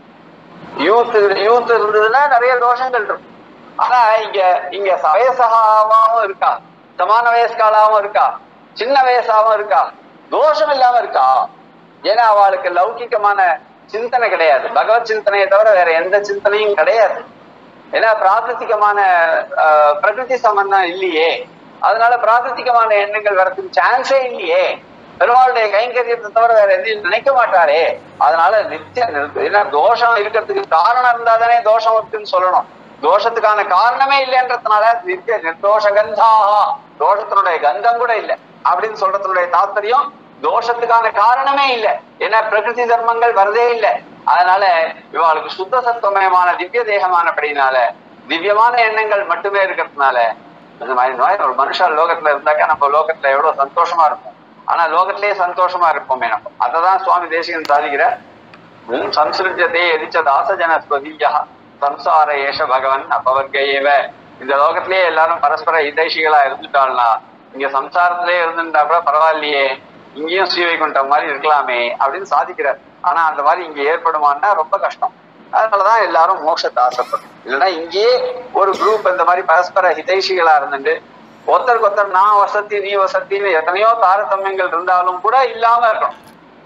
யூத் யூத் இருந்ததுன்னா நிறைய தோஷங்கள் இருக்கும் ஆனா இங்க இங்க வயசகாவும் இருக்கா சமான வயஸ்காலாவும் இருக்கா சின்ன வயசாவும் இருக்கா தோஷம் இல்லாம இருக்கா ஏன்னா அவளுக்கு லௌகிகமான சிந்தனை கிடையாது பகவத் சிந்தனையை தவிர வேற எந்த சிந்தனையும் கிடையாது ஏன்னா பிராகிருத்திகமான ஆஹ், பிரகிருதி சம்பந்தம் இல்லையே அதனால பிராகிருத்திகமான எண்ணங்கள் வரதுக்கு சான்ஸே இல்லையே பெருமாளுடைய கைங்கரியத்தை தவிர வேற எதையும் நினைக்க மாட்டாரே அதனால நித்திய நிறுத்து ஏன்னா தோஷம் இருக்கிறதுக்கு காரணம் இருந்தா தானே தோஷம் இருக்குன்னு சொல்லணும் தோஷத்துக்கான காரணமே இல்லைன்றதுனால நித்திய நிர்தோஷ கந்தாஹா தோஷத்தினுடைய கந்தம் கூட இல்லை அப்படின்னு சொல்றதுனுடைய தாத்பரியம் தோஷத்துக்கான காரணமே இல்லை ஏன்னா பிரகிருதி தர்மங்கள் வரதே இல்லை அதனால இவாளுக்கு சுத்த சத்துவமயமான திவ்ய தேகமானபடினால திவ்யமான எண்ணங்கள் மட்டுமே இருக்கிறதுனால இந்த மாதிரி நோய் ஒரு மனுஷன் லோகத்துல இருந்தாக்கா நம்ம லோகத்துல எவ்வளவு சந்தோஷமா இருப்போம் ஆனா லோகத்திலேயே சந்தோஷமா இருப்போமே நம்ம அததான் சுவாமி தேசிகன் சாதிக்கிறார் உம் சம்சிருஜத்தை எதிச்ச தாசஜன ஸ்வதீயா சம்சார ஏஷ பகவன் அப்பவர்க்கையேவ இந்த லோகத்திலேயே எல்லாரும் பரஸ்பர இதேசிகளா இருந்துட்டாள்னா இங்க சம்சாரத்திலே இருந்துட்டா கூட பரவாயில்லையே இங்கேயும் ஸ்ரீவைகுண்டம் மாதிரி இருக்கலாமே அப்படின்னு சாதிக்கிறார் ஆனா அந்த மாதிரி இங்க ஏற்படுமான்னா ரொம்ப கஷ்டம் அதனாலதான் எல்லாரும் மோட்சத்தை ஆசைப்படும் இல்லைன்னா இங்கேயே ஒரு குரூப் இந்த மாதிரி பரஸ்பர ஹிதைஷிகளா இருந்துட்டு ஒருத்தருக்கு ஒருத்தர் நான் வசதி நீ வசத்தின்னு எத்தனையோ தாரதமியங்கள் இருந்தாலும் கூட இல்லாம இருக்கணும்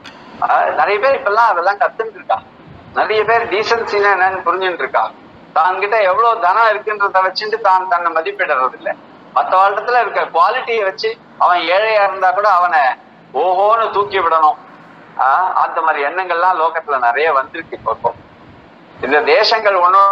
ஆஹ் நிறைய பேர் இப்பெல்லாம் அதெல்லாம் கத்துட்டு இருக்கா நிறைய பேர் டீசன்சினா என்னன்னு புரிஞ்சுட்டு இருக்கா தான் கிட்ட எவ்வளவு தனம் இருக்குன்றத வச்சுட்டு தான் தன்னை மதிப்பிடுறது இல்ல மத்த வாழ்க்கத்துல இருக்க குவாலிட்டியை வச்சு அவன் ஏழையா இருந்தா கூட அவனை ஓஹோன்னு தூக்கி விடணும் ஆஹ் அந்த மாதிரி எண்ணங்கள்லாம் லோகத்துல நிறைய வந்திருக்கு இப்போ இப்போ. இந்த தேசங்கள்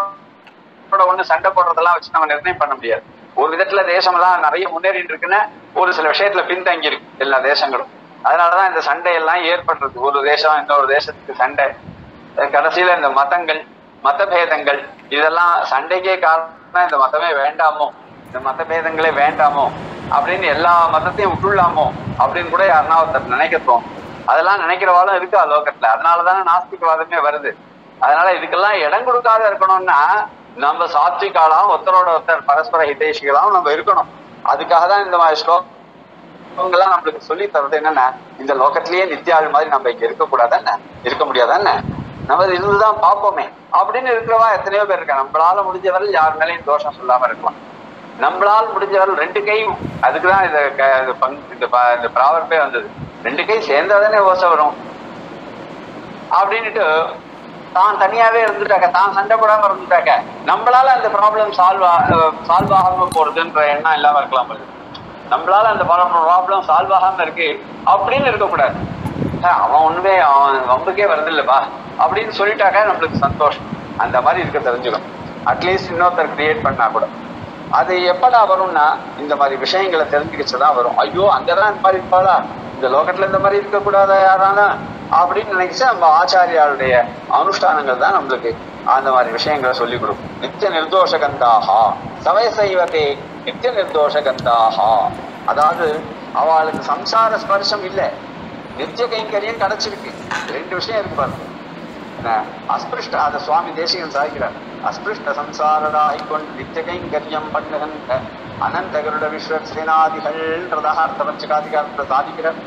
ஒன்னோட ஒண்ணு சண்டை போடுறதெல்லாம் வச்சு நம்ம நிர்ணயம் பண்ண முடியாது ஒரு விதத்துல தேசமெல்லாம் நிறைய முன்னேறிட்டு இருக்குன்னு ஒரு சில விஷயத்துல பின்தங்கி இருக்கு எல்லா தேசங்களும் அதனாலதான் இந்த சண்டை எல்லாம் ஏற்படுறது ஒரு தேசம் இன்னொரு தேசத்துக்கு சண்டை அஹ் கடைசியில இந்த மதங்கள் மத பேதங்கள் இதெல்லாம் சண்டைக்கே காரணம் இந்த மதமே வேண்டாமோ இந்த மத பேதங்களே வேண்டாமோ அப்படின்னு எல்லா மதத்தையும் விட்டுள்ளாமோ அப்படின்னு கூட யாருன்னா ஒருத்தர் நினைக்க தோணும் அதெல்லாம் நினைக்கிறவாளும் இருக்கா லோகத்துல அதனாலதானே நாஸ்திகவாதமே வருது அதனால இதுக்கெல்லாம் இடம் கொடுக்காத இருக்கணும்னா நம்ம சாத்விகாலாம் ஒருத்தரோட ஒருத்தர் பரஸ்பர ஹிதேஷிகளாம் நம்ம இருக்கணும் அதுக்காக தான் இந்த மாதிரி ஸ்லோகம் இவங்கெல்லாம் நம்மளுக்கு சொல்லி தர்றது என்னன்னா இந்த லோகத்திலேயே நித்தியாள் மாதிரி நம்ம இங்க இருக்கக்கூடாதானே இருக்க முடியாதானே நம்ம இது இருந்துதான் பார்ப்போமே அப்படின்னு இருக்கிறவா எத்தனையோ பேர் இருக்கா நம்மளால முடிஞ்சவரை யார் மேலேயும் தோஷம் சொல்லாம இருக்கலாம் நம்மளால் முடிஞ்சவரை ரெண்டு கையும் அதுக்குதான் இந்த க- இந்த பங்கு இந்த ப- இந்த ப்ராவர்பே வந்தது ரெண்டு கை சேர்ந்தாதானே ஓசை வரும் அப்படின்னுட்டு தான் தனியாவே இருந்துட்டாக்க தான் சண்டை போடாம இருந்துட்டாக்க நம்மளால அந்த ப்ராப்ளம் சால்வ் சால்வ் ஆகாம போறதுன்ற எண்ணம் இல்லாம இருக்கலாம் போல. நம்மளால அந்த ப்ராப்ளம் சால்வ் ஆகாம இருக்கு அப்படின்னு இருக்கக்கூடாது அஹ் அவன் ஒண்ணுமே அவன் வம்புக்கே வருதில்லப்பா அப்படின்னு சொல்லிட்டாக்க நம்மளுக்கு சந்தோஷம் அந்த மாதிரி இருக்க தெரிஞ்சுக்கணும் அட்லீஸ்ட் இன்னொருத்தர் கிரியேட் பண்ணா கூட அது எப்படா வரும்னா இந்த மாதிரி விஷயங்களை தெரிஞ்சுக்கிச்சுதான் வரும் ஐயோ அங்கதான் இந்த மாதிரி இருப்பாளா இந்த லோகத்துல இந்த மாதிரி இருக்கக்கூடாத யாரானா அப்படின்னு நினைச்சு நம்ம ஆச்சாரியாருடைய அனுஷ்டானங்கள் தான் நம்மளுக்கு அந்த மாதிரி விஷயங்களை சொல்லி கொடுக்கும் நித்திய நிர்தோஷ கந்தாகா சமய செய்வதே நித்திய நிர்தோஷ கந்தாகா அதாவது அவளுக்கு சம்சார ஸ்பர்ஷம் இல்லை நித்திய கைங்கரியம் கிடைச்சிருக்கு ரெண்டு விஷயம் இருக்கு பாருங்க என்ன, அஸ்பிருஷ்ட அதை சுவாமி தேசிகன் சாய்க்கிறார் அஸ்பிருஷ்ட சம்சாரதாய் கொண்டு நித்திய கைங்கரியம் பண்ணுகின்ற அனந்த கருட விஸ்வசேனாதிகள்ன்றதாக அர்த்த பஞ்சகாதிகாரத்தை சாதிக்கிறார்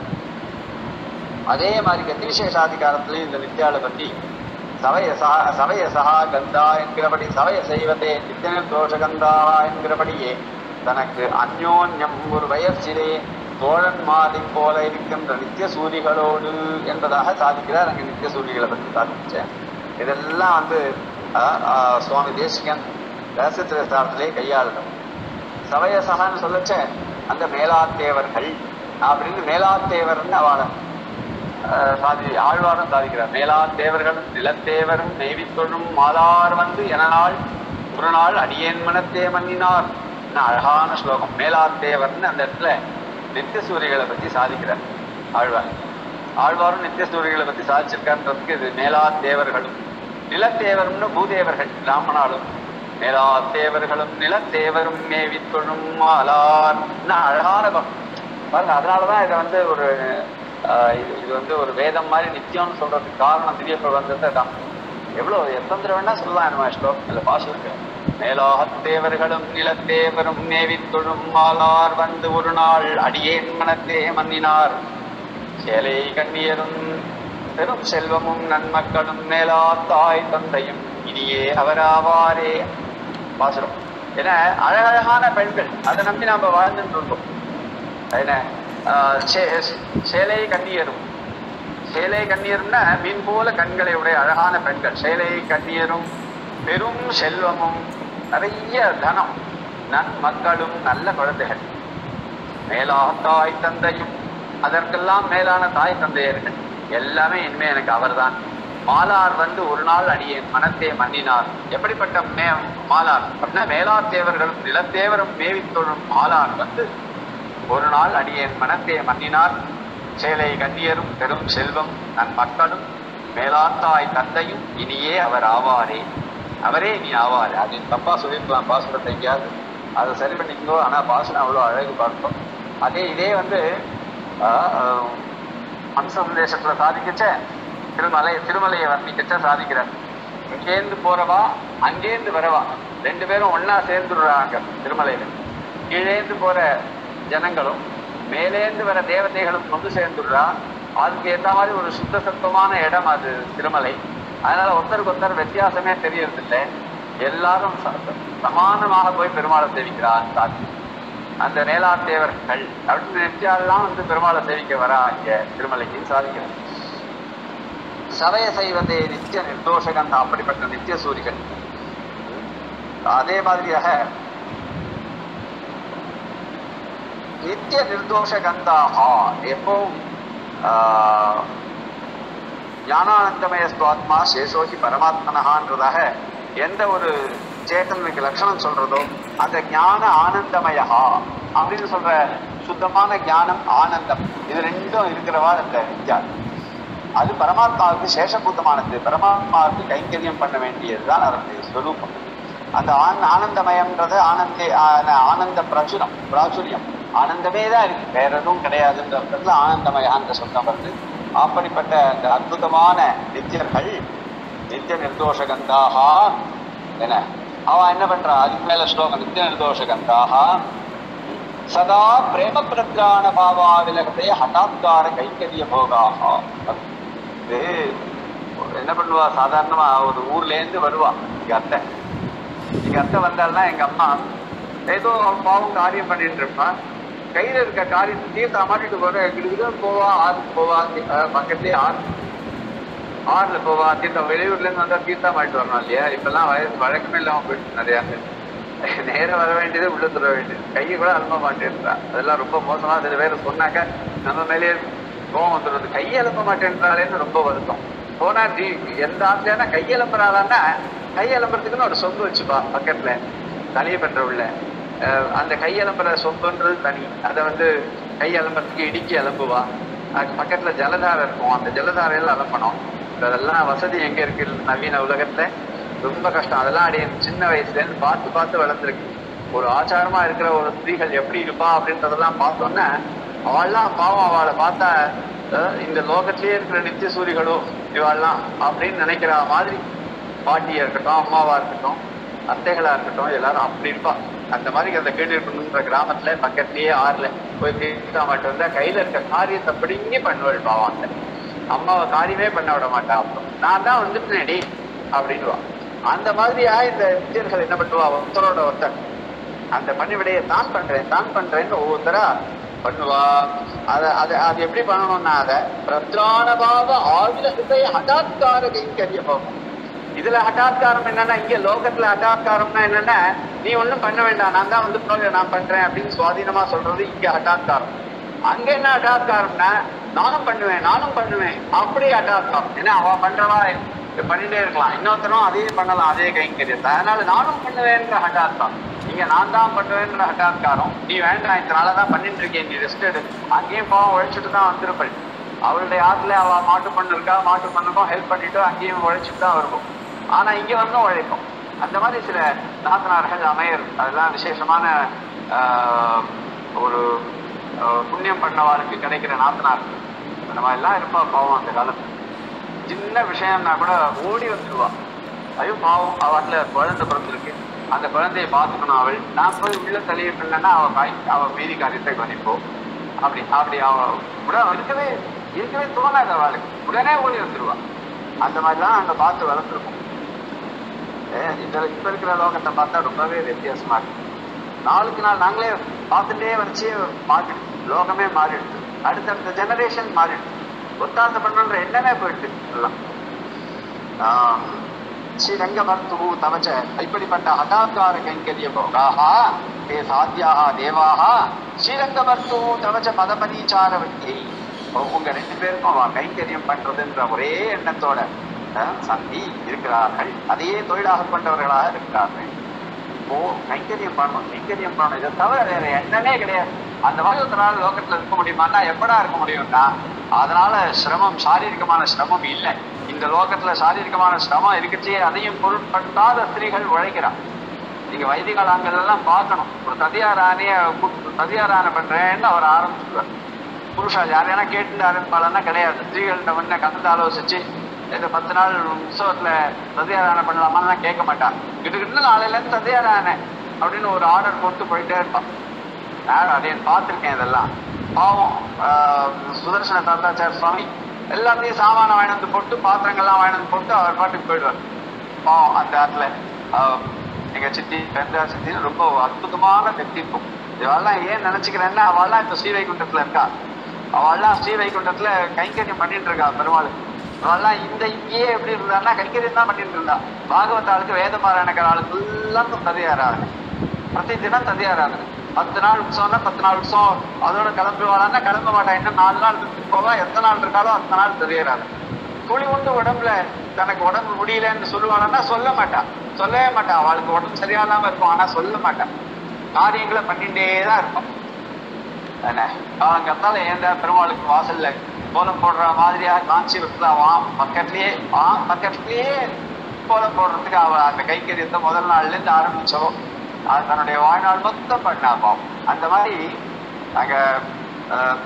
அதே மாதிரி கத்திவிசேஷாதிகாரத்திலையும் இந்த நித்யாளை பத்தி சவய சஹா சவய சஹா கந்தா என்கிறபடி சவய செய்வதே நித்திய நிர்தோஷ கந்தா என்கிறபடியே தனக்கு அந்யோன்யம் ஒரு வயசிலே தோழன் மாலை போல இருக்கின்ற நித்திய சூரிகளோடு என்பதாக சாதிக்கிறார் அங்க நித்திய சூரிகளை பற்றி சாதிச்சேன் இதெல்லாம் வந்து ஆஹ், ஆஹ், சுவாமி தேசிகன் ரகசியத்திலே கையாளணும் சவயசகான்னு சொல்லச்ச அந்த மேலாத்தேவர்கள் அப்படின்னு மேலாத்தேவர்னு அவளை ஆஹ், சாதி ஆழ்வாரும் சாதிக்கிறார் மேலாத்தேவர்களும் நிலத்தேவரும் நெய்வித்தொழும் மாதார் வந்து என நாள் ஒரு நாள் அடியேன் மனத்தே மன்னினார் என்ன அழகான ஸ்லோகம் மேலாத்தேவர்னு அந்த இடத்துல நித்திய சூரிகளை பத்தி சாதிக்கிறார் ஆழ்வார் ஆழ்வாரும் நித்திய சூரிகளை பத்தி சாதிச்சிருக்கான்றதுக்கு இது மேலாத்தேவர்களும் நிலத்தேவரும்னு பூதேவர்கள் பிராமணாலும் நிலாத்தேவர்களும் நிலத்தேவரும் மேவி தொழும் மாலார் என்ன அழகான பக்கம் பாருங்க அதனாலதான் இதை வந்து ஒரு ஆஹ், இது இது வந்து ஒரு வேதம் மாதிரி நித்தியம்னு சொல்றதுக்கு காரணம் திவ்ய பிரபந்தத்தை தான் எவ்வளவு எத்தனை தடவை வேணா சொல்லலாம் என்ன ஸ்லோகத்துல பாசம் இருக்கு மேலாத்தேவர்களும் நிலத்தேவரும் மேவி தொழும் மாலார் வந்து ஒரு நாள் அடியேன் மனத்தே மன்னினார் சேலை கண்ணியரும் பெரும் செல்வமும் நன்மக்களும் மேலா தாய் தந்தையும் இனியே அவராவாரே பாசுரம் ஏன்னா அழகழகான பெண்கள் அதை நம்பி நாம வாழ்ந்துட்டு இருக்கோம் என்ன ஆஹ் சே- சேலை கண்ணியரும் சேலை கண்ணியர்னா மீன் போல கண்களை உடைய அழகான பெண்கள் சேலை கண்ணியரும் பெரும் செல்வமும் நிறைய தனம் நன்மக்களும் நல்ல குழந்தைகள் மேலா தாய் தந்தையும் அதற்கெல்லாம் மேலான தாய் தந்தையர்கள் எல்லாமே இனிமே எனக்கு அவர்தான் மாலார் வந்து ஒரு நாள் அடியேன் மனத்தே மன்னினார் எப்படிப்பட்ட மே மாலார் அப்படின்னா மேலார் தேவர்களும் நிலத்தேவரும் மேவித் தொழும் மாலார் வந்து ஒரு நாள் அடியேன் மனத்தே மன்னினார் சேலை கண்ணியரும் பெரும் செல்வம் நன் மக்களும் மேலாத்தாய் தந்தையும் இனியே அவர் ஆவாரே அவரே நீ ஆவாரே அது தப்பா சொல்லியிருக்கலாம் பாசுரத்தை எங்கேயாவது அதை சரி பண்ணிக்கோ ஆனா பாசுரம் அவ்வளோ அழகு பார்த்தோம் அதே இதே வந்து ஆஹ், ஆஹ், அம்ச சந்தேசத்துல சாதிக்கச்ச திருமலை திருமலையை வர்ணிக்கச்ச சாதிக்கிறார் இங்கேருந்து போறவா அங்கேருந்து வரவா ரெண்டு பேரும் ஒண்ணா சேர்ந்துடுறாங்க திருமலையில கீழேந்து போற ஜனங்களும் மேலேந்து வர தேவதைகளும் வந்து சேர்ந்துடுறா அதுக்கு ஏற்ற மாதிரி ஒரு சுத்த சத்தமான இடம் அது திருமலை அதனால ஒருத்தருக்கு ஒருத்தர் வித்தியாசமே தெரியறதில்லை எல்லாரும் ச- சமானமாக போய் பெருமாளை சேவிக்கிறார் சாத்தி அந்த நேலாத்தேவர்கள் அப்படின்னு நித்தியாலாம் வந்து பெருமாளை சேவிக்க வரா இங்க திருமலைக்கு சாதிக்கிறார் சவய செய்வதே நித்திய நிர்தோஷகன் அப்படிப்பட்ட நித்திய சூரிகள் அதே மாதிரியாக நித்திய நிர்தோஷ கந்தாகா எப்பவும் ஆஹ், ஞானானந்தமய ஸ்வாத்மா சேஷோகி பரமாத்மனஹான்றதாக எந்த ஒரு சேத்தனுக்கு லட்சணம் சொல்றதோ அந்த ஞான ஆனந்தமயா அப்படின்னு சொல்ற சுத்தமான ஞானம் ஆனந்தம் இது ரெண்டும் இருக்கிறவா இந்த வித்யா அது பரமாத்மாவுக்கு சேஷபூதமானது பரமாத்மாவுக்கு கைங்கரியம் பண்ண வேண்டியதுதான் அதனுடைய ஸ்வரூபம் அந்த ஆன் ஆனந்தமயம்ன்றது ஆனந்தே ஆன- ஆனந்த பிரச்சுரம் பிராச்சுரியம் ஆனந்தமே தான் இருக்கு வேற எதுவும் கிடையாதுன்ற அர்த்தத்துல ஆனந்தமயான்ற சொந்தம் வருது அப்படிப்பட்ட அந்த அற்புதமான நித்தியர்கள் நித்திய நிர்தோஷ கந்தாகா என்ன அவன் என்ன பண்றா அதுக்கு மேல ஸ்லோகம் நித்திய நிர்தோஷ கந்தாகா சதா பிரேம பிரத்யான பாவா விலகத்தைய ஹட்டாத்கார கைங்கரிய போகாகா இது என்ன பண்ணுவா சாதாரணமா ஒரு ஊர்ல இருந்து வருவா எங்க அத்தை எங்க அத்தை வந்தாள்னா எங்க அம்மா ஏதோ அவன் பாவம் காரியம் பண்ணிட்டு இருப்பான் கையில இருக்க காரியத்தை தீர்த்தா மாட்டிட்டு போற எங்களுக்கு போவா ஆறுக்கு போவா அஹ் பக்கத்துலயே ஆறு ஆறுல போவா தீர்த்தம் வெளியூர்ல இருந்து வந்தா தீர்த்தம் ஆயிட்டு வரணும் இல்லையா இப்பெல்லாம் வயசு வழக்கமே இல்லாம போயிட்டு நிறைய பேர் நேரம் வர வேண்டியது உள்ள துற வேண்டியது கையை கூட அனுப்ப மாட்டேன்றா அதெல்லாம் ரொம்ப மோசமா சில பேர் சொன்னாக்க நம்ம மேலேயே கோவம் வந்துடுறது கையை அனுப்ப மாட்டேன்றாலேன்னு ரொம்ப வருத்தம் போனா நீ எந்த ஆசையான கையெழும்புறாளான்னா கையெழும்புறதுக்குன்னு ஒரு சொம்பு வச்சுப்பா பக்கத்துல தலையை பண்ற உள்ள அஹ் அந்த கையெழும்புற சொம்புன்றது தனி அதை வந்து கையெழும்புறதுக்கு இடிக்கி அலம்புவா அதுக்கு பக்கத்துல ஜலதாரம் இருக்கும் அந்த ஜலதாரையில அலம்பணும் இப்ப அதெல்லாம் வசதி எங்க இருக்கு நவீன உலகத்துல ரொம்ப கஷ்டம் அதெல்லாம் அடைய சின்ன வயசுல இருந்து பார்த்து பார்த்து வளர்ந்துருக்கு ஒரு ஆச்சாரமா இருக்கிற ஒரு ஸ்திரீகள் எப்படி இருப்பா அப்படின்றதெல்லாம் பார்த்தோன்னே அவள்லாம் பாவம் அவளை பார்த்தா அஹ் இந்த லோகத்திலேயே இருக்கிற நித்திய சூரிகளோ இவாள்லாம் அப்படின்னு நினைக்கிற மாதிரி பாட்டியா இருக்கட்டும் அம்மாவா இருக்கட்டும் அத்தைகளா இருக்கட்டும் எல்லாரும் அப்படி இருப்பா அந்த மாதிரி அந்த கீழ்நிற்கணுன்ற கிராமத்துல பக்கத்துலயே ஆறுல போய் தீர்த்தா மட்டும் இருந்தா கையில இருக்க காரியத்தை பிடிங்கி பண்ணுவாள் பாவாங்க அம்மாவை காரியமே பண்ண விட மாட்டா அப்புறம் நான் தான் வந்துட்டேனேடி அப்படின்வா அந்த மாதிரியா இந்த நித்தியர்கள் என்ன பண்ணுவா ஒருத்தரோட ஒருத்தர் அந்த பணிவிடையை தான் பண்றேன் தான் பண்றேன்னு ஒவ்வொருத்தரா பண்ணுவா அத அது அது எப்படி பண்ணணும்னா அத பிரத்ரான பாவ ஆவில ஹிருதய ஹடாத்கார கைங்கரிய பாவம் இதுல ஹட்டாத்காரம் என்னன்னா இங்க லோகத்துல ஹட்டாத்காரம்னா என்னன்னா நீ ஒண்ணும் பண்ண வேண்டாம் நான் தான் வந்து போய் நான் பண்றேன் அப்படின்னு சுவாதீனமா சொல்றது இங்க ஹட்டாத்காரம் அங்க என்ன ஹட்டாத்காரம்னா நானும் பண்ணுவேன் நானும் பண்ணுவேன் அப்படி ஹட்டாத்காரம் ஏன்னா அவ பண்றவா பண்ணிட்டே இருக்கலாம் இன்னொருத்தரும் அதே பண்ணலாம் அதே கைங்கரியத்தை அதனால நானும் பண்ணுவேன்ற ஹட்டாத்காரம் இங்க நான் தான் பண்ணுவேன்ற ஹட்டாத்காரம் நீ வேண்டாம் இதனால தான் பண்ணிட்டு இருக்கேன் நீ ரெஸ்ட் எடு அங்கேயும் பாவம் உழைச்சிட்டு தான் வந்திருப்பள் அவளுடைய ஆத்துல அவ மாட்டு பண்ணு இருக்கா மாட்டு பண்ணுக்கும் ஹெல்ப் பண்ணிட்டு அங்கேயும் உழைச்சிட்டு தான் வருவோம் ஆனா இங்க வந்து உழைக்கும் அந்த மாதிரி சில நாத்தனார்கள் அமையர் அதெல்லாம் விசேஷமான ஆஹ், ஒரு ஆஹ், புண்ணியம் பண்ணவாளுக்கு கிடைக்கிற நாத்தனார்கள் அந்த மாதிரிலாம் இருப்பா பாவம் அந்த காலத்துல சின்ன விஷயம்னா கூட ஓடி வந்துடுவா ஐயோ பாவம் அவட்ல குழந்தை பிறந்திருக்கு அந்த குழந்தையை பார்த்துக்கணும் அவள் நான் போய் உள்ள தலையிட்டேன்னா அவ காய் அவ மீதி காரியத்தை கவனிப்போம் அப்படி அப்படி அவ கூட இருக்கவே இருக்கவே தோணாது அவளுக்கு உடனே ஓடி வந்துடுவா அந்த மாதிரிலாம் நாங்க பார்த்து வளர்த்துருக்கோம் ஏ, இந்த இப்ப இருக்கிற லோகத்தை பார்த்தா ரொம்பவே வித்தியாசமா இருக்கு நாளுக்கு நாள் நாங்களே பார்த்துட்டே வச்சு மாறிடுது லோகமே மாறிடுது அடுத்தடுத்த ஜெனரேஷன் மாறிடுது ஒத்தாசை பண்ற எண்ணமே போயிட்டு எல்லாம் ஆம். ஸ்ரீரங்கமர்த்து தவச்ச இப்படிப்பட்ட ஹதாக்கார கைங்கரிய போகாக தே சாத்தியாக தேவாக ஸ்ரீரங்கமர்த்து தவச்ச பதபனீச்சாரவத்தியை உங்க ரெண்டு பேருக்கும் அவ கைங்கரியம் பண்றதுன்ற ஒரே எண்ணத்தோட அஹ், சந்தி இருக்கிறார்கள் அதையே தொழிலாக கொண்டவர்களாக இருக்கிறார்கள் இப்போ கைங்கரியம் பண்ணணும் கைங்கரியம் பண்ணணும் இதை தவிர வேற எண்ணமே கிடையாது அந்த மாதிரி ஒரு நாள் லோகத்துல இருக்க முடியுமான்னா எப்படா இருக்க முடியும்னா அதனால சிரமம் சாரீரிகமான சிரமம் இல்லை இந்த லோகத்துல சாரீரிகமான சிரமம் இருக்குச்சே அதையும் பொருட்படுத்தாத ஸ்திரீகள் உழைக்கிறான் நீங்க வைதிகளாங்கள் எல்லாம் பார்க்கணும் ஒரு ததியாராணிய ததியாரான பண்றேன்னு அவர் ஆரம்பிச்சுடுவார் புருஷா யாரையான கேட்டு ஆரம்பிப்பாளன்னா கிடையாது ஸ்திரீகள்கிட்ட முன்ன கலந்து ஆலோசிச்சு இந்த பத்து நாள் உற்சவத்துல ததியாரான பண்ணலாமான்னு கேட்க மாட்டான் கிட்ட நாளையில இருந்து ததியாரான அப்படின்னு ஒரு ஆர்டர் போட்டு போயிட்டே இருப்பான் நான் அதை பார்த்துருக்கேன் இதெல்லாம் பாவம் ஆஹ், சுதர்சன தாத்தாச்சார சுவாமி எல்லாத்தையும் சாமான வாங்கி வந்து போட்டு பாத்திரங்கள்லாம் வாங்கி வந்து போட்டு அவர் பாட்டுக்கு போயிடுவார் பாவம் அந்த ஆத்துல ஆஹ், எங்க சித்தி பெந்தா சித்தின்னு ரொம்ப அற்புதமான व्यक्तित्வம் இவெல்லாம் ஏன் நினைச்சுக்கிறேன்னா அவள்லாம் இப்ப ஸ்ரீவைகுண்டத்துல இருக்கா அவள்லாம் ஸ்ரீவைகுண்டத்துல கைங்கரியம் பண்ணிட்டு இருக்கா பெருமாளுக்கு அவள்லாம் இந்த இங்கேயே எப்படி இருந்தான்னா கைங்கரியம் தான் பண்ணிட்டு இருந்தா பாகவத ஆளுக்கு வேதமாராயணக்கிற ஆளுக்கு எல்லாம் ததையாராங்க பிரதி தினம் ததையாராங்க பத்து நாள் உற்சவம்னா பத்து நாள் உற்சவம் அதோட கிளம்புவாளான்னா கிளம்ப மாட்டா இன்னும் நாலு நாள் இருக்கு போவா எத்தனை நாள் இருக்காலோ அத்தனை நாள் ததையாராங்க துளி உண்டு உடம்புல தனக்கு உடம்பு முடியலன்னு சொல்லுவானா சொல்ல மாட்டா சொல்லவே மாட்டா அவளுக்கு உடம்பு சரியால்லாம இருக்கும் ஆனா சொல்ல மாட்டா காரியங்களை பண்ணிட்டே தான் இருக்கும் என்ன அவன் கத்தால ஏண்டா பெருமாளுக்கு வாசல்ல கோலம் போடுற மாதிரியா காஞ்சிபுரத்துல அவன் பக்கத்துலயே அவன் பக்கத்துலயே கோலம் போடுறதுக்கு அவ அந்த கைக்கரியத்தை முதல் நாள்ல இருந்து ஆரம்பிச்சோம் அது தன்னுடைய வாழ்நாள் மொத்தம் பண்ணா பாவம் அந்த மாதிரி அங்க அஹ்,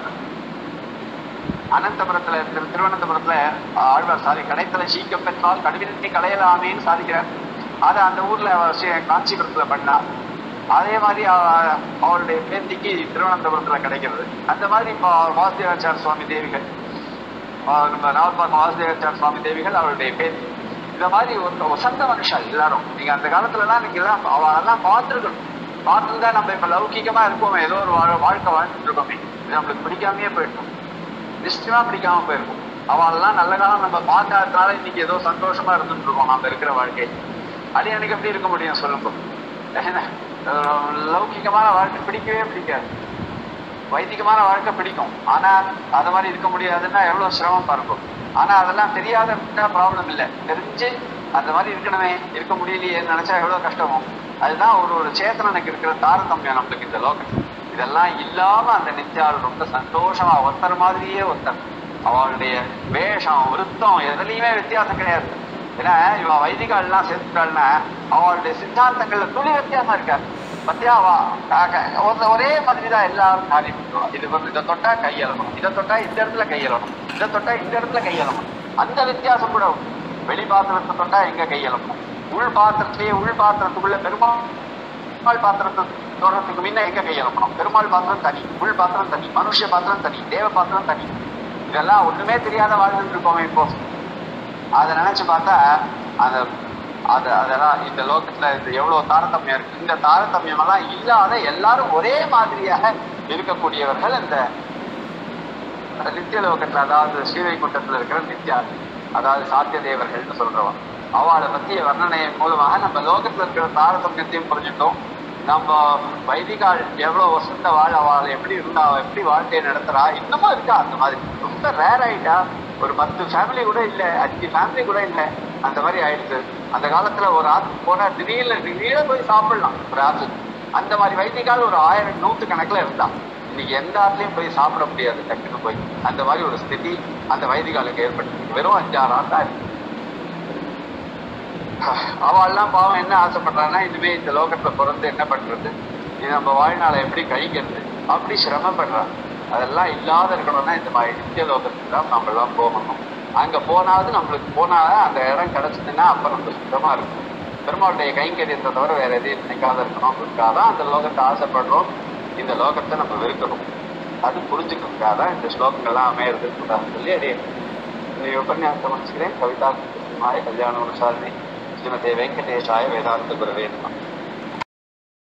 அனந்தபுரத்துல திரு- திருவனந்தபுரத்துல ஆழ்வார் சாரி கடைத்தலை சீக்கம் பெற்றால் கடுவினை களையலாமேன்னு சாதிக்கிறார் அதை அந்த ஊர்ல அவ ஸ்ரீ- காஞ்சிபுரத்துல பண்ணா அதே மாதிரி அவ- அவருடைய பேத்திக்கு திருவனந்தபுரத்துல கிடைக்கிறது அந்த மாதிரி இப்போ வாசுதேவாச்சார சுவாமி தேவிகள் ஆஹ் நம்ம நாவல்பாக்கம் வாசுதேவாச்சார சுவாமி தேவிகள் அவருடைய பேத்தி இந்த மாதிரி ஒரு வசந்த மனுஷா எல்லாரும் நீங்க அந்த காலத்துலலாம் நீங்க எல்லாம் அவெல்லாம் பார்த்துருக்கணும் பார்த்துருந்தா நம்ம இப்ப லௌகிகமா இருக்கோமே ஏதோ ஒரு வாழ்- வாழ்க்கை வாழ்ந்துட்டு இருக்கோமே இது நம்மளுக்கு பிடிக்காமயே போயிட்டோம் நிச்சயமா பிடிக்காம போயிருக்கும் அவளெல்லாம் நல்ல காலம் நம்ம பார்க்காததுனால இன்னைக்கு ஏதோ சந்தோஷமா இருந்துட்டு இருக்கோம் நம்ம இருக்கிற வாழ்க்கை அது எனக்கு எப்படி இருக்க முடியும் சொல்லுங்க அஹ் லௌகிகமான வாழ்க்கை பிடிக்கவே பிடிக்காது வைதிகமான வாழ்க்கை பிடிக்கும் ஆனா அது மாதிரி இருக்க முடியாதுன்னா எவ்வளவு சிரமம் இருக்கும் ஆனா அதெல்லாம் தெரியாத ப்ராப்ளம் இல்லை தெரிஞ்சு அந்த மாதிரி இருக்கணுமே இருக்க முடியலையேன்னு நினைச்சா எவ்வளவு கஷ்டமோ அதுதான் ஒரு ஒரு சேத்தனனுக்கு இருக்கிற தாரதமியம் நம்மளுக்கு இந்த லோகம் இதெல்லாம் இல்லாம அந்த நித்யாள் ரொம்ப சந்தோஷமா ஒருத்தர் மாதிரியே ஒருத்தர் அவளுடைய வேஷம் விருத்தம் எதுலையுமே வித்தியாசம் கிடையாது ஏன்னா இவன் வைதிகால்லாம் சேர்த்துட்டாள்னா அவளுடைய சித்தாந்தங்கள்ல துளி வித்தியாசம் இருக்காது பத்தியாவா ஒரே மாதிரி தான் எல்லாரும் காரியம் பண்ணுவா இது வந்து இதை தொட்டா கையெழணும் இதை தொட்டா இந்த இடத்துல கையெழணும் இதை தொட்டா இந்த இடத்துல கையெழணும் அந்த வித்தியாசம் கூட உண்டு. வெளி பாத்திரத்தை தொட்டா எங்க கையெழணும் உள் பாத்திரத்திலேயே உள் பாத்திரத்துக்குள்ள பெருமாள் பாத்திரத்தை தொடர்றதுக்கு முன்ன எங்க கையெழணும் பெருமாள் பாத்திரம் தனி உள் பாத்திரம் தனி மனுஷ பாத்திரம் தனி தேவ பாத்திரம் தனி இதெல்லாம் ஒண்ணுமே தெரியாத வாழ்ந்துட்டு இருக்கோமே இப்போ அதை நினைச்சு பார்த்தா அந்த அது அதெல்லாம் இந்த லோகத்துல இது எவ்வளவு தாரதமியம் இருக்கு இந்த தாரதமியம் எல்லாம் இல்லாத எல்லாரும் ஒரே மாதிரியாக இருக்கக்கூடியவர்கள் இந்த நித்திய லோகத்துல அதாவது ஸ்ரீவைகுண்டத்துல இருக்கிற நித்யா அதாவது சாத்திய தேவர்கள்னு சொல்றவன் அவளை பத்திய வர்ணனையின் மூலமாக நம்ம லோகத்துல இருக்கிற தாரதமியத்தையும் புரிஞ்சுட்டோம் நம்ம வைதிகால் எவ்வளவு வசந்த வாழ் அவள் எப்படி இருந்தா அவ எப்படி வாழ்க்கையை நடத்துறா இன்னமும் இருக்கா அந்த மாதிரி ரொம்ப ரேர் ஆயிட்டா ஒரு பத்து ஃபேமிலி கூட இல்லை அஞ்சு ஃபேமிலி கூட இல்லை அந்த மாதிரி ஆயிடுச்சு அந்த காலத்துல ஒரு ஆத்துக்கு போனா திடீர்னு திடீர்னு போய் சாப்பிடலாம் ஒரு ஆத்துக்கு அந்த மாதிரி வைத்தியக்கால் ஒரு ஆயிரம் நூற்று கணக்குல இருந்தா இன்னைக்கு எந்த ஆத்துலயும் போய் சாப்பிட முடியாது டக்குன்னு போய் அந்த மாதிரி ஒரு ஸ்திதி அந்த வைதிகாலுக்கு ஏற்பட்டு வெறும் அஞ்சாறு ஆண்டா இருக்கு அவள்லாம் பாவம் என்ன ஆசைப்படுறான்னா இனிமே இந்த லோகத்துல பிறந்து என்ன பண்றது இது நம்ம வாழ்நாளை எப்படி கழிக்கிறது அப்படி சிரமப்படுறான் அதெல்லாம் இல்லாத இருக்கணும்னா இந்த மாதிரி நித்திய லோகத்துக்கு தான் நம்ம எல்லாம் போகணும் அங்க போனாவது நம்மளுக்கு போனாதான் அந்த இடம் கிடைச்சதுன்னா அப்புறம் நம்ம சுத்தமா இருக்கும் பெருமாளுடைய கைங்கரியத்தை தவிர வேற எதையும் நினைக்காத இருக்கணும்ன்றதுக்காக தான் அந்த லோகத்தை ஆசைப்படுறோம் இந்த லோகத்தை நம்ம வெறுக்கிறோம் அது புரிஞ்சுக்கிறதுக்காக தான் இந்த ஸ்லோகங்கள்லாம் அமையறதுன்னு கூடாதுன்னு சொல்லி அடைய இந்த உபன்யாசம் முடிச்சுக்கிறேன் கவிதா மாய கல்யாண சாரணி ஸ்ரீமதே வெங்கடேஷாய வேதாந்த குருவே நமः